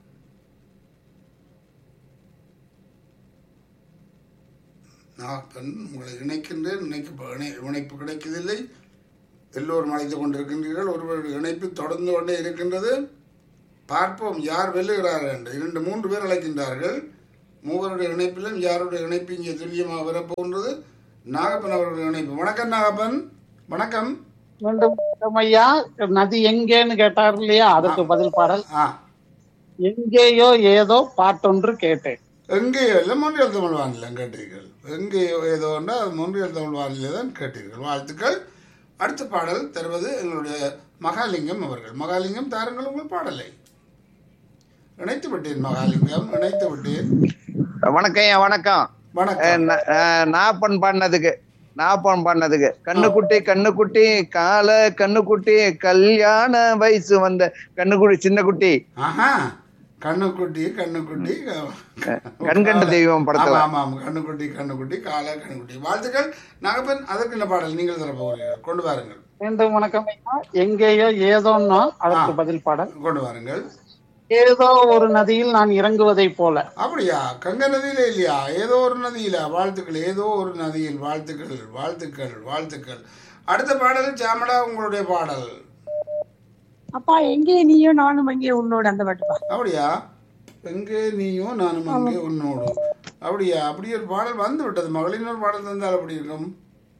நாகப்பன் உங்களை இணைக்கின்றேன் இணைக்க இணை இணைப்பு கிடைக்கவில்லை எல்லோரும் அழைத்துக் கொண்டிருக்கின்றீர்கள் ஒருவருடைய இணைப்பு தொடர்ந்து கொண்டே இருக்கின்றது பார்ப்போம் யார் வெல்லுகிறார்கள் என்று இரண்டு மூன்று பேர் அழைக்கின்றார்கள் மூவருடைய இணைப்பிலும் யாருடைய இணைப்பு இங்கே துல்லியமாக வரப்போன்றது நாகப்பன் அவருடைய இணைப்பு வணக்கம் நாகப்பன் வணக்கம் மீண்டும் வணக்கம் ஐயா நதி எங்கேன்னு கேட்டார் இல்லையா அதுக்கு பதில் பாடல் ஆ எங்கேயோ ஏதோ பாட்டொன்று கேட்டேன் எங்கேயோ இல்லை மொன்றியல் தமிழ் வானிலை கேட்டீர்கள் எங்கேயோ ஏதோ ஒன்று அது மொன்றியல் தமிழ் வானிலை தான் கேட்டீர்கள் வாழ்த்துக்கள் அடுத்த பாடல் தருவது எங்களுடைய மகாலிங்கம் அவர்கள் மகாலிங்கம் தாருங்கள் உங்கள் பாடலை இணைத்து விட்டேன் மகாலிங்கம் இணைத்து விட்டேன் வணக்கம் ஐயா வணக்கம் வணக்கம் அஹ் நா- அஹ் நாப்பன் பண்ணதுக்கு நாப்பன் பண்ணதுக்கு கண்ணுக்குட்டி கண்ணுக்குட்டி கால கண்ணுக்குட்டி கல்யாண வயசு வந்த கண்ணுக்குட்டி சின்ன குட்டி ஆஹா கண்ணுக்குட்டி கண்ணுக்குட்டி கண்கண்ட தெய்வம் படத்துல. ஆமா ஆமா கண்ணுக்குட்டி கண்ணுக்குட்டி கால கண்ணுக்குட்டி வாழ்த்துக்கள் நாகப்பன் அதற்கு என்ன பாடல் நீங்கள் தர போகிறீர்கள் கொண்டு வாருங்கள் மீண்டும் வணக்கம் ஐயா எங்கேயோ ஏதோன்னா அதற்கு பதில் பாடல் கொண்டு வாருங்கள் ஏதோ ஒரு நதியில் நான் இறங்குவதைப் போல அப்படியா கங்கை நதியில இல்லையா ஏதோ ஒரு நதியில வாழ்த்துக்கள் ஏதோ ஒரு நதியில் வாழ்த்துக்கள் வாழ்த்துக்கள் வாழ்த்துக்கள் அடுத்த பாடல் சாமடா உங்களுடைய பாடல் அப்பா எங்கே நீயோ நானும் அங்கே உன்னோட அந்த பாட்டுப்பா அப்படியா எங்கே நீயும் நானும் அங்கே உன்னோடு அப்படியா அப்படி ஒரு பாடல் வந்து விட்டது மகளின் ஒரு பாடல் தந்தால் அப்படி இருக்கும்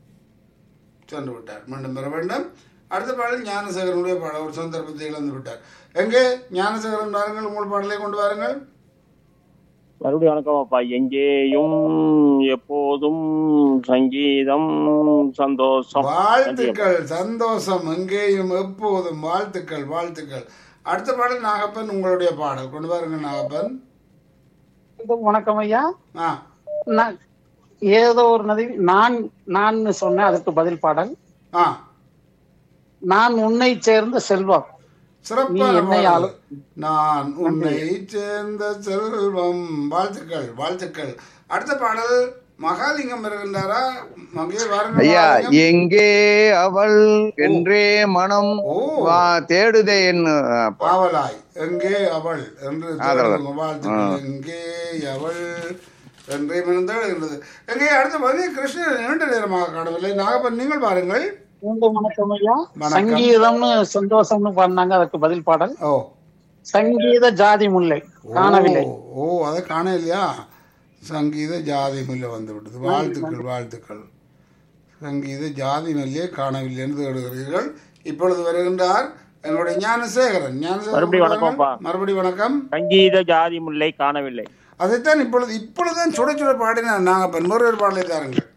சென்று விட்டார் மீண்டும் பெற வேண்டும் அடுத்த பாடல் ஞானசேகரனுடைய பாடல் ஒரு சந்தர்ப்பத்தை இழந்து விட்டார் எங்கே ஞானசேகரன் வாருங்கள் உங்கள் பாடலை கொண்டு வாருங்கள் மறுபடியும் வணக்கம் அப்பா எங்கேயும் எப்போதும் சங்கீதம் சந்தோஷம் நன்றி அப்பா. வாழ்த்துக்கள் சந்தோஷம் எங்கேயும் எப்போதும் வாழ்த்துக்கள் வாழ்த்துக்கள் அடுத்த பாடல் நாகப்பன் உங்களுடைய பாடல் கொண்டு வாருங்கள் நாகப்பன் மீண்டும் வணக்கம் ஐயா ஆ நான் ஏதோ ஒரு நதி நான் நான் சொன்னேன் அதற்கு பதில் பாடல் ஆ நான் உன்னை சேர்ந்த செல்வம் சிறப்பான நீ என்னை பாடல். ஆளு- நான் உன்னை சேர்ந்த செல்வம் வாழ்த்துக்கள் வாழ்த்துக்கள் அடுத்த பாடல் மகாலிங்கம் இருக்கின்றாரா அங்கே வாருங்கள் ஐயா மகாலிங்கம். எங்கே அவள் என்றே மனம் ஓ. வா தேடுதே என்ன பாவலாய் எங்கே அவள் என்று அதான். தொடருங்க. வாழ்த்துக்கள் எங்கே அவள் என்றே மனந்தாள் இருந்தது எங்கே அடுத்த பதில் கிருஷ்ணன் நீண்ட நேரமாக காணவில்லை நாகப்பன் நீங்கள் பாருங்கள் மீண்டும் வணக்கம் ஐயா வணக்கம். சங்கீதம்னு சந்தோஷம்னு பாடினாங்க அதற்கு பதில் பாடல் ஓ சங்கீத ஜாதி முல்லை காணவில்லை ஓ, ஓ அதை காண இல்லையா சங்கீத ஜாதி மல்லியை வந்து விட்டது வாழ்த்துக்கள் வாழ்த்துக்கள் சங்கீத ஜாதி மல்லியை காணவில்லை என்று தேடுகிறீர்கள் இப்பொழுது வருகின்றார் எங்களுடைய ஞானசேகரன் ஞானசேகரன் மறுபடியும் வணக்கம்ப்பா. மறுபடியும் வணக்கம் சங்கீத ஜாதி முல்லை காணவில்லை அதைத்தான் இப்பொழுது இப்பொழுதுதான் சுட சுட பாடினார் நாங்கள் பன்மொரு ஒரு பாடலை தாருங்கள்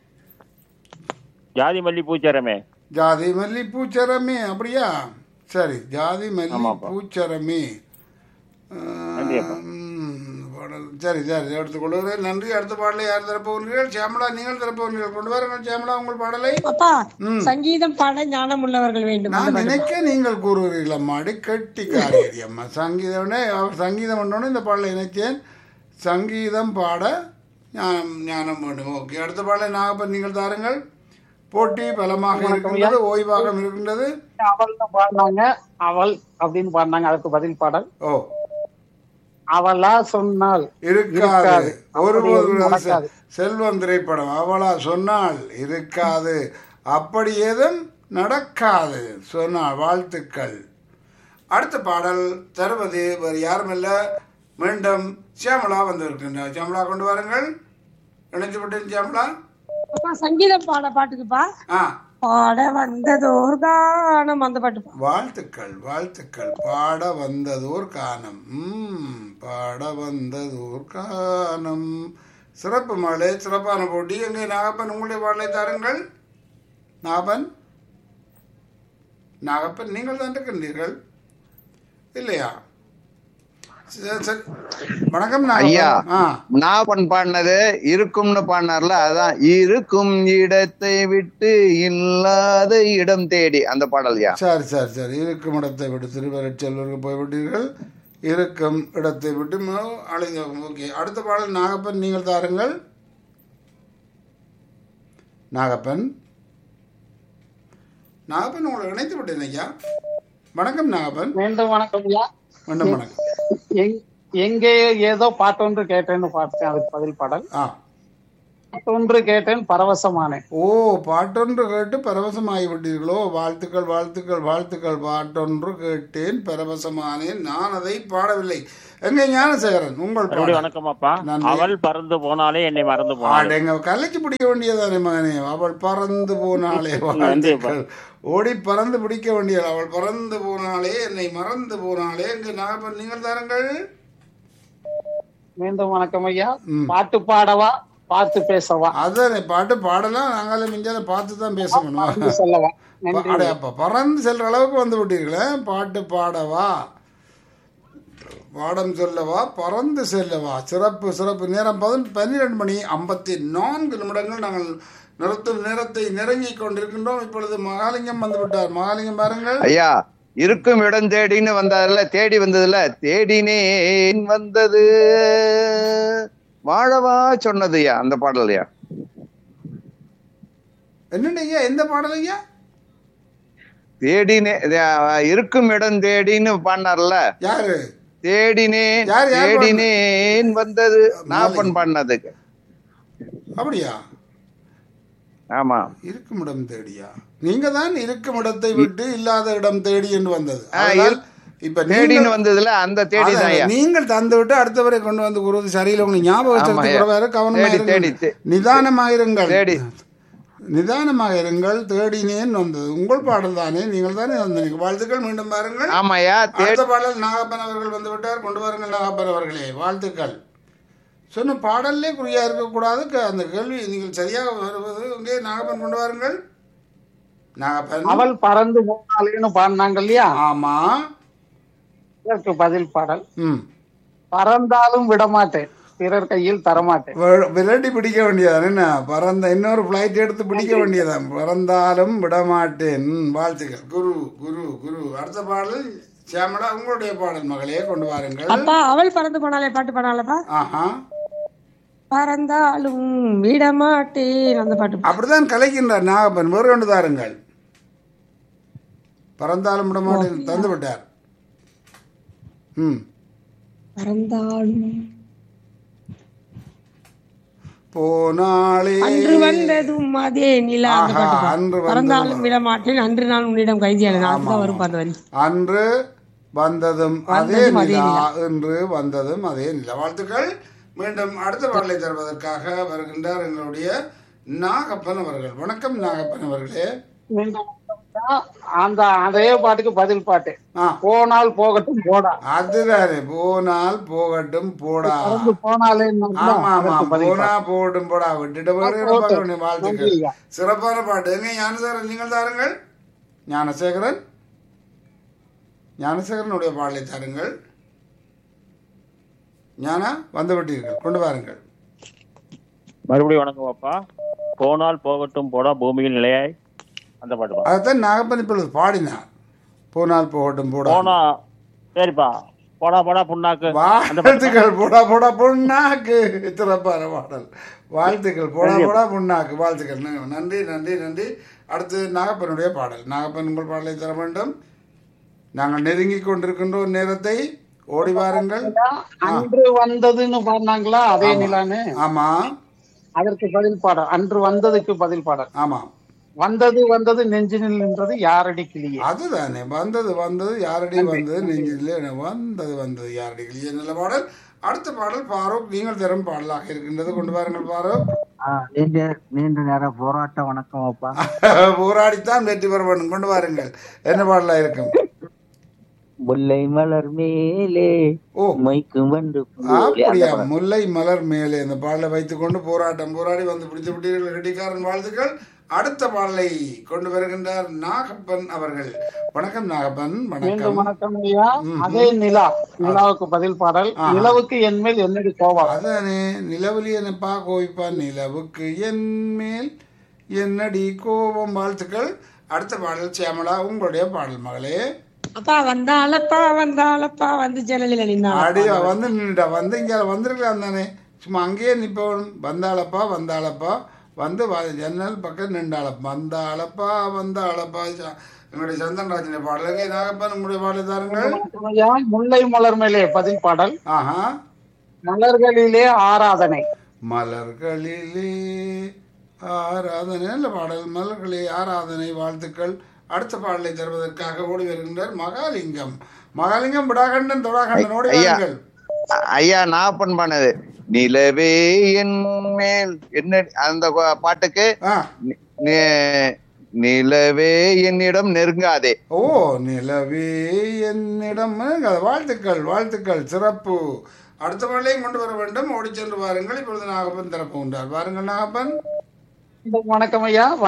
ஜாதி மல்லி பூச்சரமே ஜாதி மல்லி பூச்சரமே அப்படியா சரி ஜாதி மல்லி ஆமாப்பா. பூச்சரமே நன்றி அப்பா. ம், பாடல் சரி சரி எடுத்துக்கொள்கிறேன் நன்றி அடுத்த பாடலை யார் தரப்போகிறீர்கள் சியாமலா நீங்கள் தரப்போகிறீர்கள் கொண்டு வாருங்கள் சியாமலா உங்கள் பாடலை அப்பா ம். சங்கீதம் பாட ஞானம் உள்ளவர்கள் வேண்டும் அந்த நான் பாட்டு. நினைக்க நீங்கள் கூறுகிறீர்கள் அம்மாடி கெட்டிக்காரி அம்மா சங்கீதம் அவர் சங்கீதம் பண்ணோன்னு இந்த பாடலை நினைச்சேன் சங்கீதம் பாட ஞானம் ஞானம் வேண்டும் ஓகே அடுத்த பாடலை நாகப்பன் நீங்கள் தாருங்கள் போட்டி பலமாக இருக்கின்றது ஓய்வாக இருக்கின்றது அவள்னு பாடினாங்க அவள் அப்படின்னு பாடினாங்க அதற்கு பதில் பாடல் ஓ அவளா சொன்னால் இருக்காது இருக்காது. ஒருபோது அப்படி எதுவும் நடக்காது. செல்வம் திரைப்படம் அவளா சொன்னால் இருக்காது அப்படி ஏதும் நடக்காது சொன்னாள் வாழ்த்துக்கள் அடுத்த பாடல் தருவது வேறு யாரும் இல்ல மீண்டும் சியாமலா வந்திருக்கின்றார் சியாமலா கொண்டு வாருங்கள் இணைத்து விட்டேன் சியாமலா அப்பா சங்கீதம் பாட பாட்டுக்குப்பா ஆ பாட வந்ததோர் கானம் அந்த பாட்டுப்பா வாழ்த்துக்கள் வாழ்த்துக்கள் பாட வந்ததோர் கானம் ம் பாட வந்ததோர் கானம் சிறப்பு மாலை சிறப்பான போட்டி எங்கே நாகப்பன் உங்களுடைய பாடலை தாருங்கள் நாகப்பன் நாகப்பன் நீங்கள் தான் இருக்கின்றீர்கள் இல்லையா சரி, சரி. வணக்கம் ஐயா நாகப்பன் ஆ நாகப்பன் பாடினது இருக்கும்னு பாடினார்ல அதான் இருக்கும் இடத்தை விட்டு இல்லாத இடம் தேடி அந்த பாடல்யா சரி சரி சரி இருக்கும் இடத்தை விட்டு திருவரட் செல்வருக்கு போய்விட்டீர்கள் இருக்கும் இடத்தை விட்டு ம- அழைங்க ஓகே அடுத்த பாடல் நாகப்பன் நீங்கள் தாருங்கள் நாகப்பன் நாகப்பன் உங்களை இணைத்து விட்டேன் ஐயா வணக்கம் நாகப்பன் மீண்டும் வணக்கம் ஐயா மீண்டும் வணக்கம் எங்- எங்கே ஏதோ பாட்டொன்று கேட்டேன்னு பார்த்தேன் அதுக்கு பதில் பாடல் ஆ பாட்டொன்று கேட்டேன் பரவசமானேன் ஓ பாட்டொன்று கேட்டு பரவசமாகி விட்டீர்களோ வாழ்த்துக்கள் வாழ்த்துக்கள் வாழ்த்துக்கள் பாட்டொன்று கேட்டேன் பரவசமானேன் நான் அதை பாடவில்லை எங்க ஞானசேகரன் உங்கள் மறுபடியும் பாடல். வணக்கம் அப்பா நன்றி. அவள் பறந்து போனாலே என்னை மறந்து போனாள் ஆடேங்க கலைக்கு பிடிக்க வேண்டியதானே மகனே அவள் பறந்து போனாளே வாழ்த்துக்கள் ஓடி பறந்து பிடிக்க வேண்டியது அவள் பறந்து போனாலே என்னை மறந்து போனாலே எங்க நாகப்பன் நீங்கள் தாருங்கள் மீண்டும் வணக்கம் ஐயா ம். பாட்டு பாடவா பார்த்து பேசவா அதானே பாட்டு பாடலாம் நாங்களே மிஞ்சால பார்த்து தான் பேசணும் பார்த்து சொல்லவா நன்றி அடே அப்பா பறந்து செல்ற அளவுக்கு வந்து விட்டீர்களே பாட்டு பாடவா பாடம் சொல்லவா பறந்து செல்லவா சிறப்பு சிறப்பு நேரம் பதின் பன்னிரெண்டு மணி ஐம்பத்தி நான்கு நிமிடங்கள் நாங்கள் நிறுத்தும் நேரத்தை நெருங்கிக் கொண்டிருக்கின்றோம் இப்பொழுது மகாலிங்கம் வந்து விட்டார் மகாலிங்கம் பாருங்கள் ஐயா இருக்கும் இடம் தேடின்னு வந்ததுல தேடி வந்ததுல தேடினேன் வந்தது வாழவா சொன்னதுயா அந்த பாடல்யா என்னங்க ஐயா எந்த பாடல் ஐயா தேடினே அஹ் இருக்கும் இடம் தேடின்னு பாடினார்ல யாரு தேடினேன் யார், யார் தேடினேன் வந்தது நாப்பன் பாடினதுக்கு அப்படியா ஆமா இருக்கும் இடம் தேடியா நீங்க தான் இருக்கும் இடத்தை விட்டு இல்லாத இடம் தேடி என்று வந்தது ஆ, அதனால் இரு- இப்ப தேடின்னு நீங்கள் வந்ததுல அந்த தேடி அதான், தான் நீங்கள் தந்து விட்டு அடுத்தவரை கொண்டு வந்து கூறுவது சரியில்லை உங்களுக்கு ஞாபகம் ஆமா, வச்சிருக்க ஐயா. கூடாது கவனமாக தேடி, தேடி, இருங்கள் தே- நிதானமாக இருங்கள் தேடி. நிதானமாக இருங்கள் தேடினேன் வந்தது உங்கள் பாடல் தானே நீங்கள் தானே வந்தீங்க வாழ்த்துக்கள் மீண்டும் பாருங்கள் ஆமாயா தேடி அடுத்த பாடல் நாகப்பன் அவர்கள் வந்து விட்டார் கொண்டு வாருங்கள் நாகப்பன் அவர்களே வாழ்த்துக்கள் சொன்ன பாடல்லே குறியா இருக்கக்கூடாது க- அந்த கேள்வி நீங்கள் சரியாக வருவது இங்கே நாகப்பன் கொண்டு வாருங்கள் நாகப்பன் அவள் பறந்து போனாலேன்னு பாடினாங்க இல்லையா ஆமா இதற்கு பதில் பாடல் ம் பறந்தாலும் விடமாட்டேன் பிறர் கையில் தரமாட்டேன் வி- விரட்டி பிடிக்க வேண்டியதான் என்ன பறந்த இன்னொரு ஃப்ளைட் எடுத்து பிடிக்க வேண்டியதான் பறந்தாலும் விடமாட்டேன் ம், வாழ்த்துக்கள் குரு குரு குரு அடுத்த பாடல் சியாமலா உங்களுடைய பாடல் மகளே கொண்டு வாருங்கள் அப்பா அவள் பறந்து போனாலே பாட்டு பாடாலப்பா ஆஹா பறந்தாலும் விடமாட்டேன் அந்த பாட்டு அப்படிதான் கலைக்கின்றார் நாகப்பன் வேறு கொண்டு தாருங்கள் பறந்தாலும் விடமாட்டேன் தந்து விட்டார் ம் பறந்தாலும் போனாலே அன்று வந்ததும் அதே நிலா அந்த ஆஹா, பாட்டு அன்று வந்ததும் பறந்தாலும் விடமாட்டேன் அன்று நான் உன்னிடம் கைதியான அதுதான் வரும் அந்த வரி அன்று வந்ததும் அதே வந்ததும் அதே நிலா என்று வந்ததும் அதே நிலா வாழ்த்துக்கள் மீண்டும் அடுத்த பாடலை தருவதற்காக வருகின்றார் எங்களுடைய நாகப்பன் அவர்கள் வணக்கம் நாகப்பன் அவர்களே மீண்டும் அந்த அதே பாட்டுக்கு பதில் பாட்டு ஆ போனால் போகட்டும் போடா அதுதானே போனால் போகட்டும் போடா பறந்து போனாலே ஆமா ஆமா போனா போகட்டும் போடா விட்டுட்டு போகிற வாழ்த்துக்கள் நன்றியா. சிறப்பான பாட்டு எங்க ஞானசேகரன் நீங்கள் தாருங்கள் ஞானசேகரன் ஞானசேகரனுடைய பாடலை தாருங்கள் ஞானா வந்து விட்டீர்கள் கொண்டு வாருங்கள் மறுபடியும் வணக்கம் அப்பா போனால் போகட்டும் போடா பூமியில் நிலையாய் அந்த பாட்டு பா. அதைத்தான் நாகப்பன் இப்பொழுது பாடினார் போனால் போகட்டும் போடா போனா சரிப்பா போடா போடா புண்ணாக்கு அந்த பாட்டு வாழ்த்துக்கள் போடா போடா பொண்ணாக்கு சிறப்பான பாடல் வாழ்த்துக்கள் போடா போடா பொண்ணாக்கு வாழ்த்துக்கள் ந- நன்றி நன்றி நன்றி அடுத்து நாகப்பனுடைய பாடல் நாகப்பன் உங்கள் பாடலை தர வேண்டும் நாங்கள் நெருங்கி கொண்டிருக்கின்ற நேரத்தை ஓடி வாருங்கள் அன்று வந்ததுன்னு பாடினாங்களா அதே நிலான்னு ஆமா அதற்கு பதில் பாடல் அன்று வந்ததுக்கு பதில் பாடல் ஆமா வந்தது வந்தது நெஞ்சினில் நின்றது யாரடி கிளியே அதுதானே வந்தது வந்தது யாரடி வந்தது நெஞ்சிலே வந்தது வந்தது யாரடி கிளியே நல்ல பாடல் அடுத்த பாடல் பாரூக் நீங்கள் தரும் பாடலாக இருக்கின்றது கொண்டு வாருங்கள் பாரூக் நீண்ட நீண்ட நேர போராட்ட வணக்கம் அப்பா போராடித்தான் வெற்றி பெற வேண்டும் கொண்டு வாருங்கள் என்ன பாடலா இருக்கும் முல்லை மலர் மேலே ஓ மைக்கும் வந்து அப்படியா முல்லை மலர் மேலே இந்த பாடலை வைத்துக்கொண்டு போராட்டம் போராடி வந்து பிடித்து விட்டீர்கள் ரெட்டிக்காரன் வாழ்த்துக்கள் அடுத்த பாடலை கொண்டு வருகின்றார் நாகப்பன் அவர்கள் வணக்கம் நாகப்பன் மீண்டும் வணக்கம் வணக்கம் ஐயா ம். அதே நிலா நிலாவுக்கு பதில் பாடல் ஆஹா. நிலவுக்கு என் மேல் என்னடி கோவம் அதானே நிலவலி என்னப்பா கோவிப்பா நிலவுக்கு என் மேல் என்னடி கோபம் வாழ்த்துக்கள் அடுத்த பாடல் சியாமலா உங்களுடைய பாடல் மகளே அப்பா வந்தாளப்பா வந்தாளப்பா வந்து ஜன்னலில நின்னா அடி வந்து நின்றுடா வந்து இங்கே வந்திருக்கலாம் தானே சும்மா அங்கேயே நிற்பவன் வந்தாளப்பா வந்தாளப்பா வந்து வ- ஜன்னல் பக்கம் நின்றாளப்பா வந்தாளப்பா வந்தாளப்பா ச- எங்களுடைய சந்தன்ராஜனுடைய பாடலுக்கு நாகப்பன் உங்களுடைய பாடல் தாருங்கள் வணக்கம் ஐயா முல்லை மலர் மேலே பதில் பாடல் ஆஹா மலர்களிலே ஆராதனை மலர்களிலே ஆராதனை நல்ல பாடல் மலர்களே ஆராதனை வாழ்த்துக்கள் அடுத்த பாடலை தருவதற்காக ஓடி வருகின்றார் மகாலிங்கம் மகாலிங்கம் விடாகண்டன் தொடாகண்டனோடு ஐயா. வாருங்கள் அ- ஐயா நாப்பன் பண்ணது நிலவே என் மேல் என்ன அந்த கொ- பாட்டுக்கு ஆ நி- நி- நிலவே என்னிடம் நெருங்காதே ஓ நிலவே என்னிடம் அது வாழ்த்துக்கள் வாழ்த்துக்கள் சிறப்பு அடுத்த பாடலையும் கொண்டு வர வேண்டும் ஓடி சென்று வாருங்கள் இப்பொழுது நாகப்பன் திறப்பு உண்டார் வாருங்கள் நாகப்பன் மீண்டும் வணக்கம் ஐயா